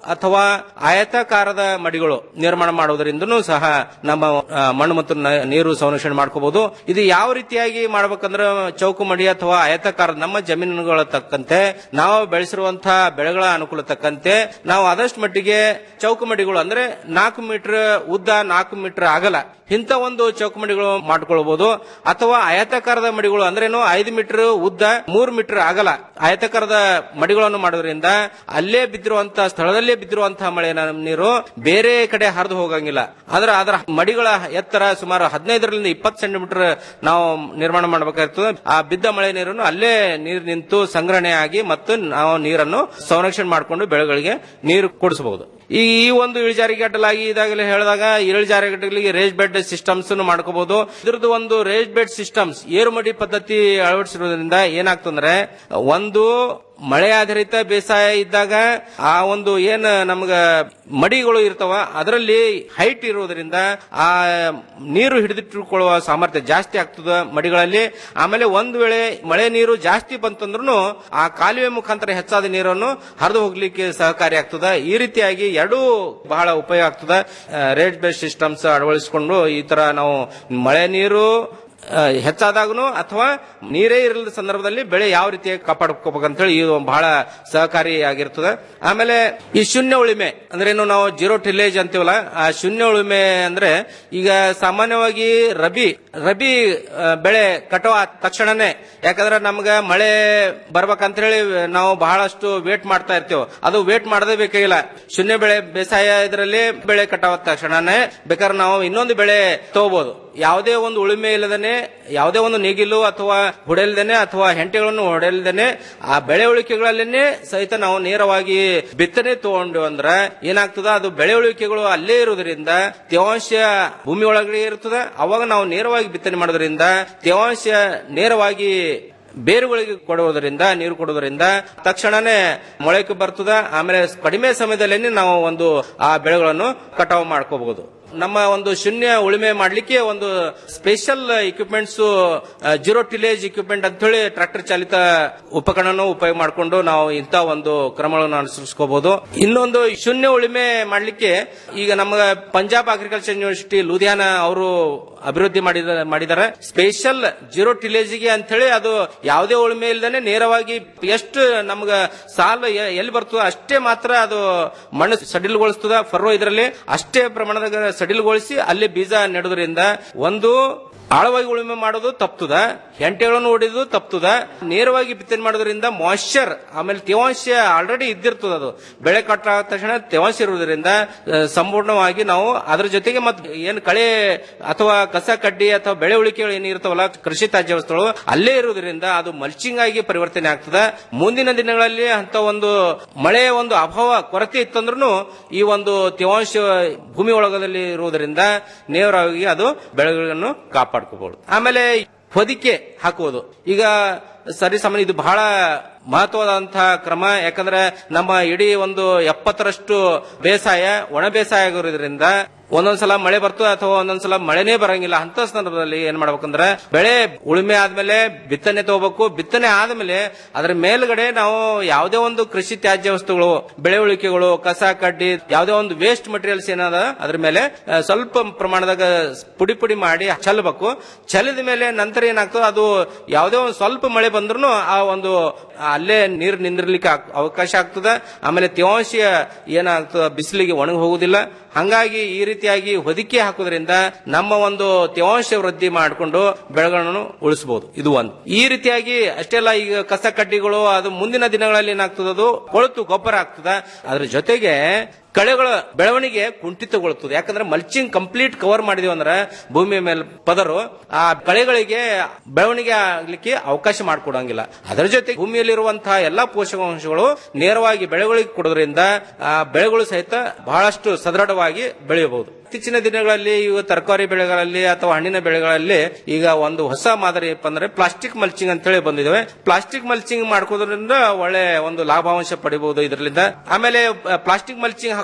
ಅಥವಾ ಆಯತಾಕಾರದ ಮಡಿಗಳು ನಿರ್ಮಾಣ ಮಾಡುವುದರಿಂದನೂ ಸಹ ನಮ್ಮ ಆ, ಮಣ್ಣು ಮತ್ತು ನ- ನೀರು ಸಂರಕ್ಷಣೆ ಮಾಡ್ಕೋಬಹುದು ಇದು ಯಾವ ರೀತಿಯಾಗಿ ಮಾಡ್ಬೇಕಂದ್ರೆ ಚೌಕು ಮಡಿ ಅಥವಾ ಆಯತಾಕಾರ ನಮ್ಮ ಜಮೀನುಗಳ ತಕ್ಕಂತೆ ನಾವು ಬೆಳೆಸಿರುವಂತಹ ಬೆಳೆಗಳ ಅನುಕೂಲ ತಕ್ಕಂತೆ ನಾವು ಆದಷ್ಟು ಮಟ್ಟಿಗೆ ಚೌಕು ಮಡಿಗಳು ಅಂದ್ರೆ ನಾಲ್ಕು ಮೀಟರ್ ಉದ್ದ ನಾಲ್ಕು ಮೀಟರ್ ಆಗಲ್ಲ ಇಂಥ ಒಂದು ಚೌಕು ಮಡಿಗಳು ಮಾಡ್ಕೊಳ್ಬಹುದು ಅಥವಾ ಆಯತಾಕಾರದ ಮಡಿಗಳು ಅಂದ್ರೇನು ಐದು ಮೀಟರ್ ಉದ್ದ ಮೂರು ಮೀಟರ್ ಆಗಲ್ಲ ಆಯತಾಕಾರದ ಮಡಿಗಳನ್ನು ಮಾಡೋದ್ರಿಂದ ಅಲ್ಲೇ ಬಿದ್ದಿರುವಂತಹ ಸ್ಥಳದಲ್ಲೇ ಬಿದ್ದಿರುವಂತಹ ಮಳೆ ನೀರು ಬೇರೆ ಕಡೆ ಹರಿದು ಹೋಗಂಗಿಲ್ಲ ಆದ್ರೆ ಅದರ ಮಡಿಗಳ ಎತ್ತರ ಸುಮಾರು ಹದಿನೈದರಿಂದ ಇಪ್ಪತ್ತು ಸೆಂಟಿಮೀಟರ್ ನಾವು ನಿರ್ಮಾಣ ಮಾಡಬೇಕಾಗ್ತದೆ ಆ ಬಿದ್ದ ಮಳೆ ನೀರನ್ನು ಅಲ್ಲೇ ನೀರು ನಿಂತು ಸಂಗ್ರಹಣೆ ಆಗಿ ಮತ್ತು ನಾವು ನೀರನ್ನು ಸಂರಕ್ಷಣೆ ಮಾಡಿಕೊಂಡು ಬೆಳೆಗಳಿಗೆ ನೀರು ಕೊಡಿಸಬಹುದು ಈ ಈ ಒಂದು ಇಳಿಜಾರಿಗೆ ಅಡ್ಡಲಾಗಿ ಇದಾಗಲೇ ಹೇಳಿದಾಗ ಇಳಿಜಾರಿಗೆ ರೇಜ್ ಬೆಡ್ ಸಿಸ್ಟಮ್ಸ್ ಮಾಡ್ಕೋಬಹುದು ಇದ್ರದ್ದು ಒಂದು ರೇಜ್ ಬೆಡ್ ಸಿಸ್ಟಮ್ಸ್ ಏರುಮಡಿ ಪದ್ಧತಿ ಅಳವಡಿಸಿರೋದ್ರಿಂದ ಏನಾಗ್ತಂದ್ರೆ ಒಂದು ಮಳೆ ಆಧಾರಿತ ಬೇಸಾಯ ಇದ್ದಾಗ ಆ ಒಂದು ಏನ್ ನಮ್ಗ ಮಡಿಗಳು ಇರ್ತಾವ ಅದರಲ್ಲಿ ಹೈಟ್ ಇರೋದ್ರಿಂದ ಆ ನೀರು ಹಿಡಿದಿಟ್ಟುಕೊಳ್ಳುವ ಸಾಮರ್ಥ್ಯ ಜಾಸ್ತಿ ಆಗ್ತದ ಮಡಿಗಳಲ್ಲಿ ಆಮೇಲೆ ಒಂದು ವೇಳೆ ಮಳೆ ನೀರು ಜಾಸ್ತಿ ಬಂತಂದ್ರೂ ಆ ಕಾಲುವೆ ಮುಖಾಂತರ ಹೆಚ್ಚಾದ ನೀರನ್ನು ಹರಿದು ಹೋಗ್ಲಿಕ್ಕೆ ಸಹಕಾರಿ ಆಗ್ತದ ಈ ರೀತಿಯಾಗಿ ಎರಡೂ ಬಹಳ ಉಪಯೋಗ ಆಗ್ತದ ರೇಟ್ ಬೇಸ್ ಸಿಸ್ಟಮ್ಸ್ ಅಳವಡಿಸಿಕೊಂಡು ಈ ತರ ನಾವು ಮಳೆ ನೀರು ಆ, ಹೆಚ್ಚಾದಾಗನು ಅಥವಾ ನೀರೇ ಇರಲಿಲ್ಲ ಸಂದರ್ಭದಲ್ಲಿ ಬೆಳೆ ಯಾವ ರೀತಿ ಕಾಪಾಡ್ಕೋಬೇಕಂತೇಳಿ ಇದು ಬಹಳ ಸಹಕಾರಿಯಾಗಿರ್ತದೆ ಆಮೇಲೆ ಈ ಶೂನ್ಯ ಉಳಿಮೆ ಅಂದ್ರೆ ಏನು ನಾವು ಜೀರೋ ಟಿಲ್ಲೇಜ್ ಅಂತೀವಲ್ಲ ಆ ಶೂನ್ಯ ಉಳಿಮೆ ಅಂದ್ರೆ ಈಗ ಸಾಮಾನ್ಯವಾಗಿ ರಬಿ ರಬಿ ಆ, ಬೆಳೆ ಕಟಾವ ಆದ ತಕ್ಷಣನೇ ಯಾಕಂದ್ರೆ ನಮ್ಗ ಮಳೆ ಬರ್ಬೇಕಂತ ಹೇಳಿ ನಾವು ಬಹಳಷ್ಟು ವೇಟ್ ಮಾಡ್ತಾ ಇರ್ತೇವೆ ಅದು ವೇಟ್ ಮಾಡದೇ ಬೇಕಾಗಿಲ್ಲ ಶೂನ್ಯ ಬೆಳೆ ಬೇಸಾಯ ಇದರಲ್ಲಿ ಬೆಳೆ ಕಟಾವ ಆದ ತಕ್ಷಣನೇ ಬೇಕಾದ್ರೆ ನಾವು ಇನ್ನೊಂದು ಬೆಳೆ ತಗೋಬಹುದು ಯಾವುದೇ ಒಂದು ಉಳುಮೆ ಇಲ್ಲದೇನೆ ಯಾವುದೇ ಒಂದು ನೇಗಿಲು ಅಥವಾ ಹೊಡೆಯಲ್ದೇನೆ ಅಥವಾ ಹೆಂಟೆಗಳನ್ನು ಹೊಡೆಯಲ್ದೇನೆ ಆ ಬೆಳೆ ಉಳಿಕೆಗಳಲ್ಲೇನೆ ಸಹಿತ ನಾವು ನೇರವಾಗಿ ಬಿತ್ತನೆ ತಗೊಂಡು ಅಂದ್ರ ಏನಾಗ್ತದ ಅದು ಬೆಳೆ ಉಳಿಕೆಗಳು ಅಲ್ಲೇ ಇರುವುದರಿಂದ ತೇವಾಂಶ ಭೂಮಿ ಒಳಗಡೆ ಇರ್ತದೆ ಅವಾಗ ನಾವು ನೇರವಾಗಿ ಬಿತ್ತನೆ ಮಾಡೋದ್ರಿಂದ ತೇವಾಂಶ ನೇರವಾಗಿ ಬೇರುಗಳಿಗೆ ಕೊಡುವುದರಿಂದ ನೀರು ಕೊಡುವುದರಿಂದ ತಕ್ಷಣನೇ ಮೊಳಕೆ ಬರ್ತದ ಆಮೇಲೆ ಕಡಿಮೆ ಸಮಯದಲ್ಲೇ ನಾವು ಒಂದು ಆ ಬೆಳೆಗಳನ್ನು ಕಟಾವು ಮಾಡ್ಕೋಬಹುದು ನಮ್ಮ ಒಂದು ಶೂನ್ಯ ಉಳುಮೆ ಮಾಡ್ಲಿಕ್ಕೆ ಒಂದು special equipments zero tillage equipment ಅಂತ ಹೇಳಿ ಟ್ರಾಕ್ಟರ್ ಚಾಲಿತ ಉಪಕರಣ ಉಪಯೋಗ ಮಾಡಿಕೊಂಡು ನಾವು ಇಂಥ ಒಂದು ಕ್ರಮಗಳನ್ನು ಅನುಸರಿಸ್ಕೋಬಹುದು ಇನ್ನೊಂದು ಶೂನ್ಯ ಉಳುಮೆ ಮಾಡ್ಲಿಕ್ಕೆ ಈಗ ನಮ್ಮ ಪಂಜಾಬ್ ಅಗ್ರಿಕಲ್ಚರ್ ಯೂನಿವರ್ಸಿಟಿ ಲೂಧಿಯಾನ ಅವರು ಅಭಿವೃದ್ಧಿ ಮಾಡಿದ ಮಾಡಿದ್ದಾರೆ ಸ್ಪೆಷಲ್ ಜೀರೋ ಟಿಲೇಜಿಗೆ ಅಂತ ಹೇಳಿ ಅದು ಯಾವುದೇ ಉಳುಮೆ ಇಲ್ಲದೆ ನೇರವಾಗಿ ಎಷ್ಟು ನಮ್ಗ ಸಾಲ ಎ- ಎಲ್ಲಿ ಬರ್ತದ ಅಷ್ಟೇ ಮಾತ್ರ ಅದು ಮಣ್ಣು ಸಡಿಲಗೊಳಿಸ್ತದ ಫರ್ರೋ ಇದರಲ್ಲಿ ಅಷ್ಟೇ ಪ್ರಮಾಣದಾಗ ಸಡಿಲಗೊಳಿಸಿ ಅಲ್ಲಿ ಬೀಜ ನೆಡೋದ್ರಿಂದ ಒಂದು ಆಳವಾಗಿ ಉಳುಮೆ ಮಾಡೋದು ತಪ್ತದ ಹೆಂಟೆಗಳನ್ನು ಹೊಡೆದು ತಪ್ತದ ನೇರವಾಗಿ ಬಿತ್ತನೆ ಮಾಡೋದ್ರಿಂದ ಮಾಯ್ಶ್ಚರ್ ಆಮೇಲೆ ತೇವಾಂಶ ಆಲ್ರೆಡಿ ಇದ್ದಿರ್ತದ ಅದು ಬೆಳೆ ಕಟ್ಟ ಆದ ತಕ್ಷಣ ತೇವಾಂಶ ಇರುವುದರಿಂದ ಆ, ಸಂಪೂರ್ಣವಾಗಿ ನಾವು ಅದ್ರ ಜೊತೆಗೆ ಮತ್ತೆ ಏನ್ ಕಳೆ ಅಥವಾ ಕಸ ಕಡ್ಡಿ ಅಥವಾ ಬೆಳೆ ಉಳಿಕೆಗಳು ಏನ್ ಇರ್ತಾವಲ್ಲ ಕೃಷಿ ತ್ಯಾಜ್ಯ ವಸ್ತುಗಳು ಅಲ್ಲೇ ಇರುವುದರಿಂದ ಅದು ಮಲ್ಚಿಂಗ್ ಆಗಿ ಪರಿವರ್ತನೆ ಆಗ್ತದೆ ಮುಂದಿನ ದಿನಗಳಲ್ಲಿ ಅಂತ ಒಂದು ಮಳೆಯ ಒಂದು ಅಭಾವ ಕೊರತೆ ಇತ್ತಂದ್ರೂ ಈ ಒಂದು ತೇವಾಂಶ ಭೂಮಿ ಒಳಗದಲ್ಲಿ ಇರುವುದರಿಂದ ನೇರವಾಗಿ ಅದು ಬೆಳೆಗಳನ್ನು ಕಾಪಾಡ್ಕೋಬಹುದು ಆಮೇಲೆ ಹೊದಿಕೆ ಹಾಕುವುದು ಈಗ ಸರಿ ಸಾಮಾನ್ಯ ಇದು ಬಹಳ ಮಹತ್ವದಂತಹ ಕ್ರಮ ಯಾಕಂದ್ರೆ ನಮ್ಮ ಇಡೀ ಒಂದು ಎಪ್ಪತ್ತರಷ್ಟು ಬೇಸಾಯ ಒಣ ಬೇಸಾಯ ಆಗಿರೋದ್ರಿಂದ ಒಂದೊಂದ್ಸಲ ಮಳೆ ಬರ್ತದೆ ಅಥವಾ ಒಂದೊಂದ್ಸಲ ಮಳೆನೇ ಬರಂಗಿಲ್ಲ ಅಂತ ಸಂದರ್ಭದಲ್ಲಿ ಏನ್ ಮಾಡ್ಬೇಕಂದ್ರೆ ಬೆಳೆ ಉಳುಮೆ ಆದ್ಮೇಲೆ ಬಿತ್ತನೆ ತಗೋಬೇಕು ಬಿತ್ತನೆ ಆದ್ಮೇಲೆ ಅದರ ಮೇಲ್ಗಡೆ ನಾವು ಯಾವುದೇ ಒಂದು ಕೃಷಿ ತ್ಯಾಜ್ಯ ವಸ್ತುಗಳು ಬೆಳೆ ಉಳಿಕೆಗಳು ಕಸ ಕಡ್ಡಿ ಯಾವುದೇ ಒಂದು ವೇಸ್ಟ್ ಮಟೀರಿಯಲ್ಸ್ ಏನದ ಅದ್ರ ಮೇಲೆ ಆ, ಸ್ವಲ್ಪ ಪ್ರಮಾಣದಾಗ ಪುಡಿ ಪುಡಿ ಮಾಡಿ ಚೆಲ್ಲಬೇಕು ಚೆಲ್ಲಿದ ಮೇಲೆ ನಂತರ ಏನಾಗ್ತದೆ ಅದು ಯಾವುದೇ ಒಂದು ಸ್ವಲ್ಪ ಮಳೆ ಬಂದ್ರು ಆ ಒಂದು ಅಲ್ಲೇ ನೀರು ನಿಂದಿರ್ಲಿಕ್ಕೆ ಆಗ್- ಅವಕಾಶ ಆಗ್ತದೆ ಆಮೇಲೆ ತೇವಾಂಶ ಏನಾಗ್ತದೆ ಬಿಸಿಲಿಗೆ ಒಣಗಿ ಹೋಗುದಿಲ್ಲ ಹಂಗಾಗಿ ಈ ರೀತಿಯಾಗಿ ಹೊದಿಕೆ ಹಾಕೋದ್ರಿಂದ ನಮ್ಮ ಒಂದು ತೇವಾಂಶ ವೃದ್ಧಿ ಮಾಡಿಕೊಂಡು ಬೆಳೆಗಳನ್ನು ಉಳಿಸಬಹುದು ಇದು ಒಂದು ಈ ರೀತಿಯಾಗಿ ಅಷ್ಟೆಲ್ಲ ಈಗ ಕಸ ಕಡ್ಡಿಗಳು ಅದು ಮುಂದಿನ ದಿನಗಳಲ್ಲಿ ಏನಾಗ್ತದೆ ಅದು ಕೊಳತು ಗೊಬ್ಬರ ಆಗ್ತದೆ ಅದ್ರ ಜೊತೆಗೆ ಕಳೆಗಳ ಬೆಳವಣಿಗೆ ಕುಂಠಿತಗೊಳ್ಳುತ್ತದೆ ಯಾಕಂದ್ರೆ ಮಲ್ಚಿಂಗ್ ಕಂಪ್ಲೀಟ್ ಕವರ್ ಮಾಡಿದೀವಿ ಅಂದ್ರೆ ಭೂಮಿಯ ಮೇಲೆ ಪದರು ಆ ಕಳೆಗಳಿಗೆ ಬೆಳವಣಿಗೆ ಆಗ್ಲಿಕ್ಕೆ ಅವಕಾಶ ಮಾಡಿಕೊಡಂಗಿಲ್ಲ ಅದರ ಜೊತೆಗೆ ಭೂಮಿಯಲ್ಲಿರುವಂತಹ ಎಲ್ಲಾ ಪೋಷಕಾಂಶಗಳು ನೇರವಾಗಿ ಬೆಳೆಗಳಿಗೆ ಕೊಡೋದ್ರಿಂದ ಆ ಬೆಳೆಗಳು ಸಹಿತ ಬಹಳಷ್ಟು ಸದೃಢವಾಗಿ ಬೆಳೆಯಬಹುದು ಇತ್ತೀಚಿನ ದಿನಗಳಲ್ಲಿ ಇವು ತರಕಾರಿ ಬೆಳೆಗಳಲ್ಲಿ ಅಥವಾ ಹಣ್ಣಿನ ಬೆಳೆಗಳಲ್ಲಿ ಈಗ ಒಂದು ಹೊಸ ಮಾದರಿ ಏನಪ್ಪ ಅಂದ್ರೆ ಪ್ಲಾಸ್ಟಿಕ್ ಮಲ್ಚಿಂಗ್ ಅಂತ ಹೇಳಿ ಬಂದಿದ್ದಾವೆ ಪ್ಲಾಸ್ಟಿಕ್ ಮಲ್ಚಿಂಗ್ ಮಾಡ್ಕೋದ್ರಿಂದ ಒಳ್ಳೆ ಒಂದು ಲಾಭಾಂಶ ಪಡಿಬಹುದು ಇದರಿಂದ ಆಮೇಲೆ ಪ್ಲಾಸ್ಟಿಕ್ ಮಲ್ಚಿಂಗ್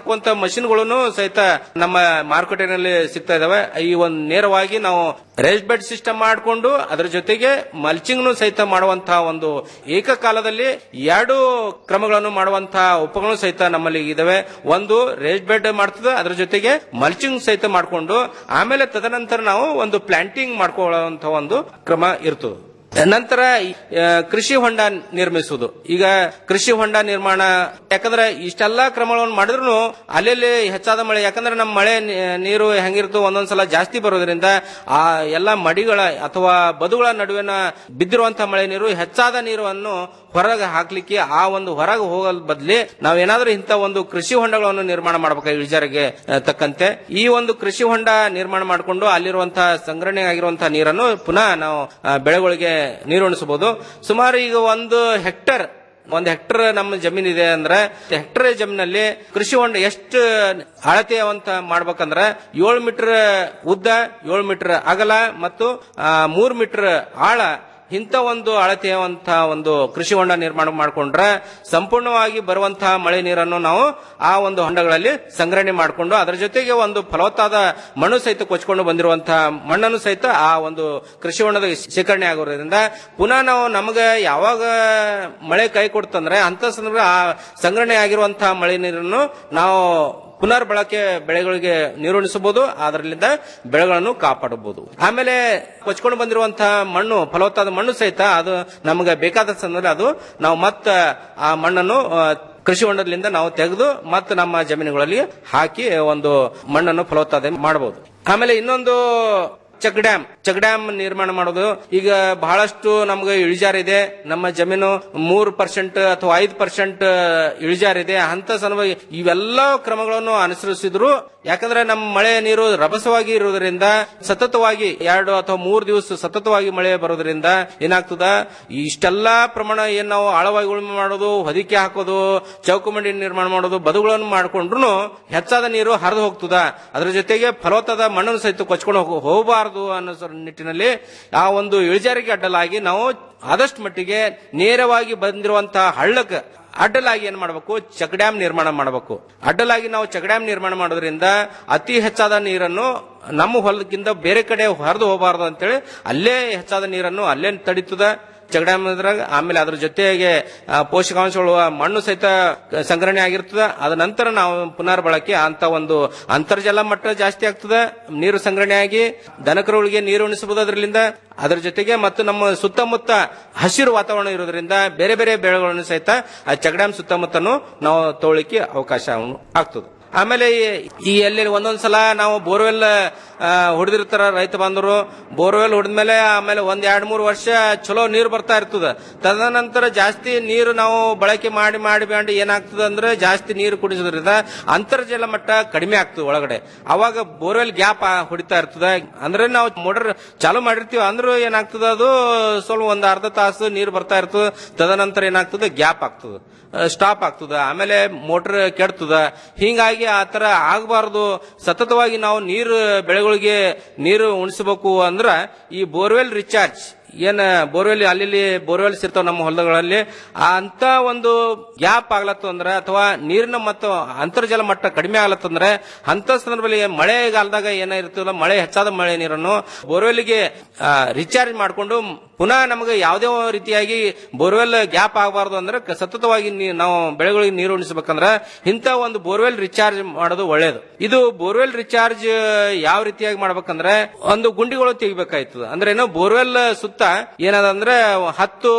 ಹಾಕುವಂತ ಮಷಿನ್ಗಳನ್ನು ಸಹಿತ ನಮ್ಮ ಮಾರುಕಟ್ಟೆನಲ್ಲಿ ಸಿಗ್ತಾ ಇದಾವೆ ಈ ಒಂದು ನೇರವಾಗಿ ನಾವು ರೇಸ್ ಬೆಡ್ ಸಿಸ್ಟಮ್ ಮಾಡಿಕೊಂಡು ಅದರ ಜೊತೆಗೆ ಮಲ್ಚಿಂಗ್ ಸಹಿತ ಮಾಡುವಂತಹ ಒಂದು ಏಕಕಾಲದಲ್ಲಿ ಎರಡು ಕ್ರಮಗಳನ್ನು ಮಾಡುವಂತಹ ಉಪಕರಣ ಸಹಿತ ನಮ್ಮಲ್ಲಿ ಇದಾವೆ ಒಂದು ರೇಸ್ ಬೆಡ್ ಮಾಡ್ತದೆ ಅದರ ಜೊತೆಗೆ ಮಲ್ಚಿಂಗ್ ಸಹಿತ ಮಾಡಿಕೊಂಡು ಆಮೇಲೆ ತದನಂತರ ನಾವು ಒಂದು ಪ್ಲಾಂಟಿಂಗ್ ಮಾಡ್ಕೊಳ್ಳುವಂತಹ ಒಂದು ಕ್ರಮ ಇರ್ತದೆ ನಂತರ ಆ, ಕೃಷಿ ಹೊಂಡ ನಿರ್ಮಿಸುವುದು ಈಗ ಕೃಷಿ ಹೊಂಡ ನಿರ್ಮಾಣ ಯಾಕಂದ್ರೆ ಇಷ್ಟೆಲ್ಲಾ ಕ್ರಮಗಳನ್ನು ಮಾಡಿದ್ರು ಅಲ್ಲೆಲ್ಲಿ ಹೆಚ್ಚಾದ ಮಳೆ ಯಾಕಂದ್ರೆ ನಮ್ಮ ಮಳೆ ನೀ- ನೀರು ಹೆಂಗಿರ್ತೋ ಒಂದೊಂದ್ಸಲ ಜಾಸ್ತಿ ಬರೋದ್ರಿಂದ ಆ ಎಲ್ಲಾ ಮಡಿಗಳ ಅಥವಾ ಬದುಗಳ ನಡುವಿನ ಬಿದ್ದಿರುವಂತಹ ಮಳೆ ನೀರು ಹೆಚ್ಚಾದ ನೀರನ್ನು ಹೊರಗೆ ಹಾಕ್ಲಿಕ್ಕೆ ಆ ಒಂದು ಹೊರಗೆ ಹೋಗಲ್ ಬದ್ಲಿ ನಾವೇನಾದ್ರೂ ಇಂಥ ಒಂದು ಕೃಷಿ ಹೊಂಡಗಳನ್ನು ನಿರ್ಮಾಣ ಮಾಡಬೇಕು ಇಳಿಜಾರಿಗೆ ಆ, ತಕ್ಕಂತೆ ಈ ಒಂದು ಕೃಷಿ ಹೊಂಡ ನಿರ್ಮಾಣ ಮಾಡಿಕೊಂಡು ಅಲ್ಲಿರುವಂತಹ ಸಂಗ್ರಹಣೆ ಆಗಿರುವಂತಹ ನೀರನ್ನು ಪುನಃ ನಾವು ಆ, ಬೆಳೆಗಳಿಗೆ ನೀರುಣಿಸಬಹುದು ಸುಮಾರು ಈಗ ಒಂದು ಹೆಕ್ಟರ್ ಒಂದು ಹೆಕ್ಟರ್ ನಮ್ಮ ಜಮೀನ್ ಇದೆ ಅಂದ್ರೆ ಹೆಕ್ಟರ್ ಜಮೀನಲ್ಲಿ ಕೃಷಿ ಹೊಂಡ ಎಷ್ಟು ಅಳತೆಯವಂತ ಮಾಡ್ಬೇಕಂದ್ರೆ ಏಳು ಮೀಟರ್ ಉದ್ದ ಏಳು ಮೀಟರ್ ಅಗಲ ಮತ್ತು ಆ, ಮೂರು ಮೀಟರ್ ಆಳ ಇಂಥ ಒಂದು ಅಳತೆಯಂತ ಒಂದು ಕೃಷಿ ಹೊಂಡ ನಿರ್ಮಾಣ ಮಾಡಿಕೊಂಡ್ರೆ ಸಂಪೂರ್ಣವಾಗಿ ಬರುವಂತಹ ಮಳೆ ನೀರನ್ನು ನಾವು ಆ ಒಂದು ಹೊಂಡಗಳಲ್ಲಿ ಸಂಗ್ರಹಣೆ ಮಾಡಿಕೊಂಡು ಅದರ ಜೊತೆಗೆ ಒಂದು ಫಲವತ್ತಾದ ಮಣ್ಣು ಸಹಿತ ಕೊಚ್ಕೊಂಡು ಬಂದಿರುವಂತಹ ಮಣ್ಣನ್ನು ಸಹಿತ ಆ ಒಂದು ಕೃಷಿ ಹೊಂಡದ ಶೇಖರಣೆ ಆಗೋದ್ರಿಂದ ಪುನಃ ನಾವು ನಮಗೆ ಯಾವಾಗ ಮಳೆ ಕೈ ಕೊಡ್ತಂದ್ರೆ ಅಂತ ಸಂದರ್ಭ ಆ ಸಂಗ್ರಹಣೆ ಆಗಿರುವಂತಹ ಮಳೆ ನೀರನ್ನು ನಾವು ಪುನರ್ ಬಳಕೆ ಬೆಳೆಗಳಿಗೆ ನೀರುಣಿಸಬಹುದು ಅದರಿಂದ ಬೆಳೆಗಳನ್ನು ಕಾಪಾಡಬಹುದು ಆಮೇಲೆ ಕೊಚ್ಕೊಂಡು ಬಂದಿರುವಂತಹ ಮಣ್ಣು ಫಲವತ್ತಾದ ಮಣ್ಣು ಸಹಿತ ಅದು ನಮಗೆ ಬೇಕಾದ ಸಂದರ್ಭ ಅದು ನಾವು ಮತ್ತ ಆ ಮಣ್ಣನ್ನು ಆ, ಕೃಷಿ ಹೊಂಡದಿಂದ ನಾವು ತೆಗೆದು ಮತ್ತೆ ನಮ್ಮ ಜಮೀನುಗಳಲ್ಲಿ ಹಾಕಿ ಒಂದು ಮಣ್ಣನ್ನು ಫಲವತ್ತಾದ ಮಾಡಬಹುದು ಆಮೇಲೆ ಇನ್ನೊಂದು ಚೆಕ್ ಡ್ಯಾಮ್ ಚೆಕ್ ಡ್ಯಾಮ್ ನಿರ್ಮಾಣ ಮಾಡೋದು ಈಗ ಬಹಳಷ್ಟು ನಮ್ಗೆ ಇಳಿಜಾರಿದೆ ನಮ್ಮ ಜಮೀನು ಮೂರು ಪರ್ಸೆಂಟ್ ಅಥವಾ ಐದು ಪರ್ಸೆಂಟ್ ಇಳಿಜಾರಿದೆ ಅಂತ ಸನ್ಮ ಇವೆಲ್ಲ ಕ್ರಮಗಳನ್ನು ಅನುಸರಿಸಿದ್ರು ಯಾಕಂದ್ರೆ ನಮ್ಮ ಮಳೆ ನೀರು ರಭಸವಾಗಿ ಇರುವುದರಿಂದ ಸತತವಾಗಿ ಎರಡು ಅಥವಾ ಮೂರು ದಿವಸ ಸತತವಾಗಿ ಮಳೆ ಬರೋದ್ರಿಂದ ಏನಾಗ್ತದ ಇಷ್ಟೆಲ್ಲಾ ಪ್ರಮಾಣ ಏನ್ ನಾವು ಆಳವಾಗಿ ಉಳುಮೆ ಮಾಡೋದು ಹೊದಿಕೆ ಹಾಕೋದು ಚೌಕಮಂಡಿ ನಿರ್ಮಾಣ ಮಾಡೋದು ಬದುಗಳನ್ನು ಮಾಡ್ಕೊಂಡ್ರು ಹೆಚ್ಚಾದ ನೀರು ಹರಿದು ಹೋಗ್ತದ ಅದರ ಜೊತೆಗೆ ಫಲವತ್ತಾದ ಮಣ್ಣನ್ನು ಸಹಿತ ಕೊಚ್ಕೊಂಡು ಹೋಗ ಹೋಗಬಾರದು ಅನ್ನೋ ಸರ್ ನಿಟ್ಟಿನಲ್ಲಿ ಆ ಒಂದು ಇಳಿಜಾರಿಗೆ ಅಡ್ಡಲಾಗಿ ನಾವು ಆದಷ್ಟು ಮಟ್ಟಿಗೆ ನೇರವಾಗಿ ಬಂದಿರುವಂತಹ ಹಳ್ಳಕ್ಕೆ ಅಡ್ಡಲಾಗಿ ಏನ್ ಮಾಡಬೇಕು ಚೆಕ್ ಡ್ಯಾಮ್ ನಿರ್ಮಾಣ ಮಾಡಬೇಕು ಅಡ್ಡಲಾಗಿ ನಾವು ಚೆಕ್ ಡ್ಯಾಮ್ ನಿರ್ಮಾಣ ಮಾಡೋದ್ರಿಂದ ಅತಿ ಹೆಚ್ಚಾದ ನೀರನ್ನು ನಮ್ಮ ಹೊಲಕ್ಕಿಂತ ಬೇರೆ ಕಡೆ ಹರಿದು ಹೋಗಬಾರದು ಅಂತೇಳಿ ಅಲ್ಲೇ ಹೆಚ್ಚಾದ ನೀರನ್ನು ಅಲ್ಲೇ ತಡೀತದ ಚೆಕ್ ಡ್ಯಾಮ್ ಇದ್ರಾಗ ಆಮೇಲೆ ಅದ್ರ ಜೊತೆಗೆ ಆ, ಪೋಷಕಾಂಶಗಳು ಆ ಮಣ್ಣು ಸಹಿತ ಸಂಗ್ರಹಣೆ ಆಗಿರ್ತದ ಅದ ನಂತರ ನಾವು ಪುನರ್ ಬಳಕೆ ಅಂತ ಒಂದು ಅಂತರ್ಜಲ ಮಟ್ಟ ಜಾಸ್ತಿ ಆಗ್ತದ ನೀರು ಸಂಗ್ರಹಣೆ ಆಗಿ ದನಕರುಗಳಿಗೆ ನೀರು ಉಣಿಸಬಹುದು ಅದರಿಂದ ಅದರ ಜೊತೆಗೆ ಮತ್ತು ನಮ್ಮ ಸುತ್ತಮುತ್ತ ಹಸಿರು ವಾತಾವರಣ ಇರೋದ್ರಿಂದ ಬೇರೆ ಬೇರೆ ಬೆಳೆಗಳನ್ನು ಸಹಿತ ಆ ಚೆಕ್ ಡ್ಯಾಮ್ ಸುತ್ತಮುತ್ತನು ನಾವು ತಗೊಳ್ಳಿಕ್ಕೆ ಅವಕಾಶ ಆಗ್ತದೆ ಆಮೇಲೆ ಈ- ಈ ಎಲ್ಲಿ ಒಂದೊಂದ್ಸಲ ನಾವು ಬೋರ್ವೆಲ್ ಹೊಡೆದಿರ್ತಾರ ರೈತ ಬಾಂಧವರು ಬೋರ್ವೆಲ್ ಹೊಡೆದ್ಮೇಲೆ ಆಮೇಲೆ ಒಂದ್ ಎರಡ್ ಮೂರು ವರ್ಷ ಚಲೋ ನೀರು ಬರ್ತಾ ಇರ್ತದ ತದನಂತರ ಜಾಸ್ತಿ ನೀರು ನಾವು ಬಳಕೆ ಮಾಡಿ ಮಾಡಿ ಮಾಡಿ ಏನಾಗ್ತದ ಅಂದ್ರೆ ಜಾಸ್ತಿ ನೀರು ಕುಡಿಸೋದ್ರಿಂದ ಅಂತರ್ಜಲ ಮಟ್ಟ ಕಡಿಮೆ ಆಗ್ತದೆ ಒಳಗಡೆ ಅವಾಗ ಬೋರ್ವೆಲ್ ಗ್ಯಾಪ್ ಹೊಡಿತಾ ಇರ್ತದ ಅಂದ್ರೆ ನಾವು ಮೋಟರ್ ಚಾಲು ಮಾಡಿರ್ತೀವಿ ಅಂದ್ರೂ ಏನಾಗ್ತದ ಅದು ಸ್ವಲ್ಪ ಒಂದ್ ಅರ್ಧ ತಾಸು ನೀರು ಬರ್ತಾ ಇರ್ತದ ತದನಂತರ ಏನಾಗ್ತದೆ ಗ್ಯಾಪ್ ಆಗ್ತದೆ ಸ್ಟಾಪ್ ಆಗ್ತದ ಆಮೇಲೆ ಮೋಟರ್ ಕೆಡ್ತದ ಹಿಂಗಾಗಿ ಆ ತರ ಆಗಬಾರದು ಸತತವಾಗಿ ನಾವು ನೀರು ಬೆಳೆಗಳಿಗೆ ನೀರು ಉಣಿಸಬೇಕು ಅಂದ್ರ ಈ ಬೋರ್ವೆಲ್ ರಿಚಾರ್ಜ್ ಏನ್ ಬೋರ್ವೆಲ್ ಅಲ್ಲಿ ಬೋರ್ವೆಲ್ಸ್ ಇರ್ತಾವ ನಮ್ಮ ಹೊಲಗಳಲ್ಲಿ ಆ ಅಂತ ಒಂದು ಗ್ಯಾಪ್ ಆಗ್ಲತ್ತು ಅಂದ್ರೆ ಅಥವಾ ನೀರಿನ ಮತ್ತು ಅಂತರ್ಜಲ ಮಟ್ಟ ಕಡಿಮೆ ಆಗ್ಲತ್ತಂದ್ರೆ ಅಂತ ಸಂದರ್ಭದಲ್ಲಿ ಮಳೆಗಾಲದಾಗ ಏನಿರ್ತಲ್ಲ ಮಳೆ ಹೆಚ್ಚಾದ ಮಳೆ ನೀರನ್ನು ಬೋರ್ವೆಲ್ಗೆ ರಿಚಾರ್ಜ್ ಮಾಡಿಕೊಂಡು ಪುನಃ ನಮಗೆ ಯಾವುದೇ ರೀತಿಯಾಗಿ ಬೋರ್ವೆಲ್ ಗ್ಯಾಪ್ ಆಗಬಾರ್ದು ಅಂದ್ರೆ ಕ- ಸತತವಾಗಿ ನೀ- ನಾವು ಬೆಳೆಗಳಿಗೆ ನೀರು ಉಣಿಸಬೇಕಂದ್ರೆ ಇಂಥ ಒಂದು ಬೋರ್ವೆಲ್ ರಿಚಾರ್ಜ್ ಮಾಡೋದು ಒಳ್ಳೇದು ಇದು ಬೋರ್ವೆಲ್ ರಿಚಾರ್ಜ್ ಯಾವ ರೀತಿಯಾಗಿ ಮಾಡ್ಬೇಕಂದ್ರೆ ಒಂದು ಗುಂಡಿಗಳು ತೆಗಿಬೇಕಾಯ್ತದ ಅಂದ್ರೆ ಏನು ಬೋರ್ವೆಲ್ ಸುತ್ತ ಏನದ ಅಂದ್ರೆ ಹತ್ತು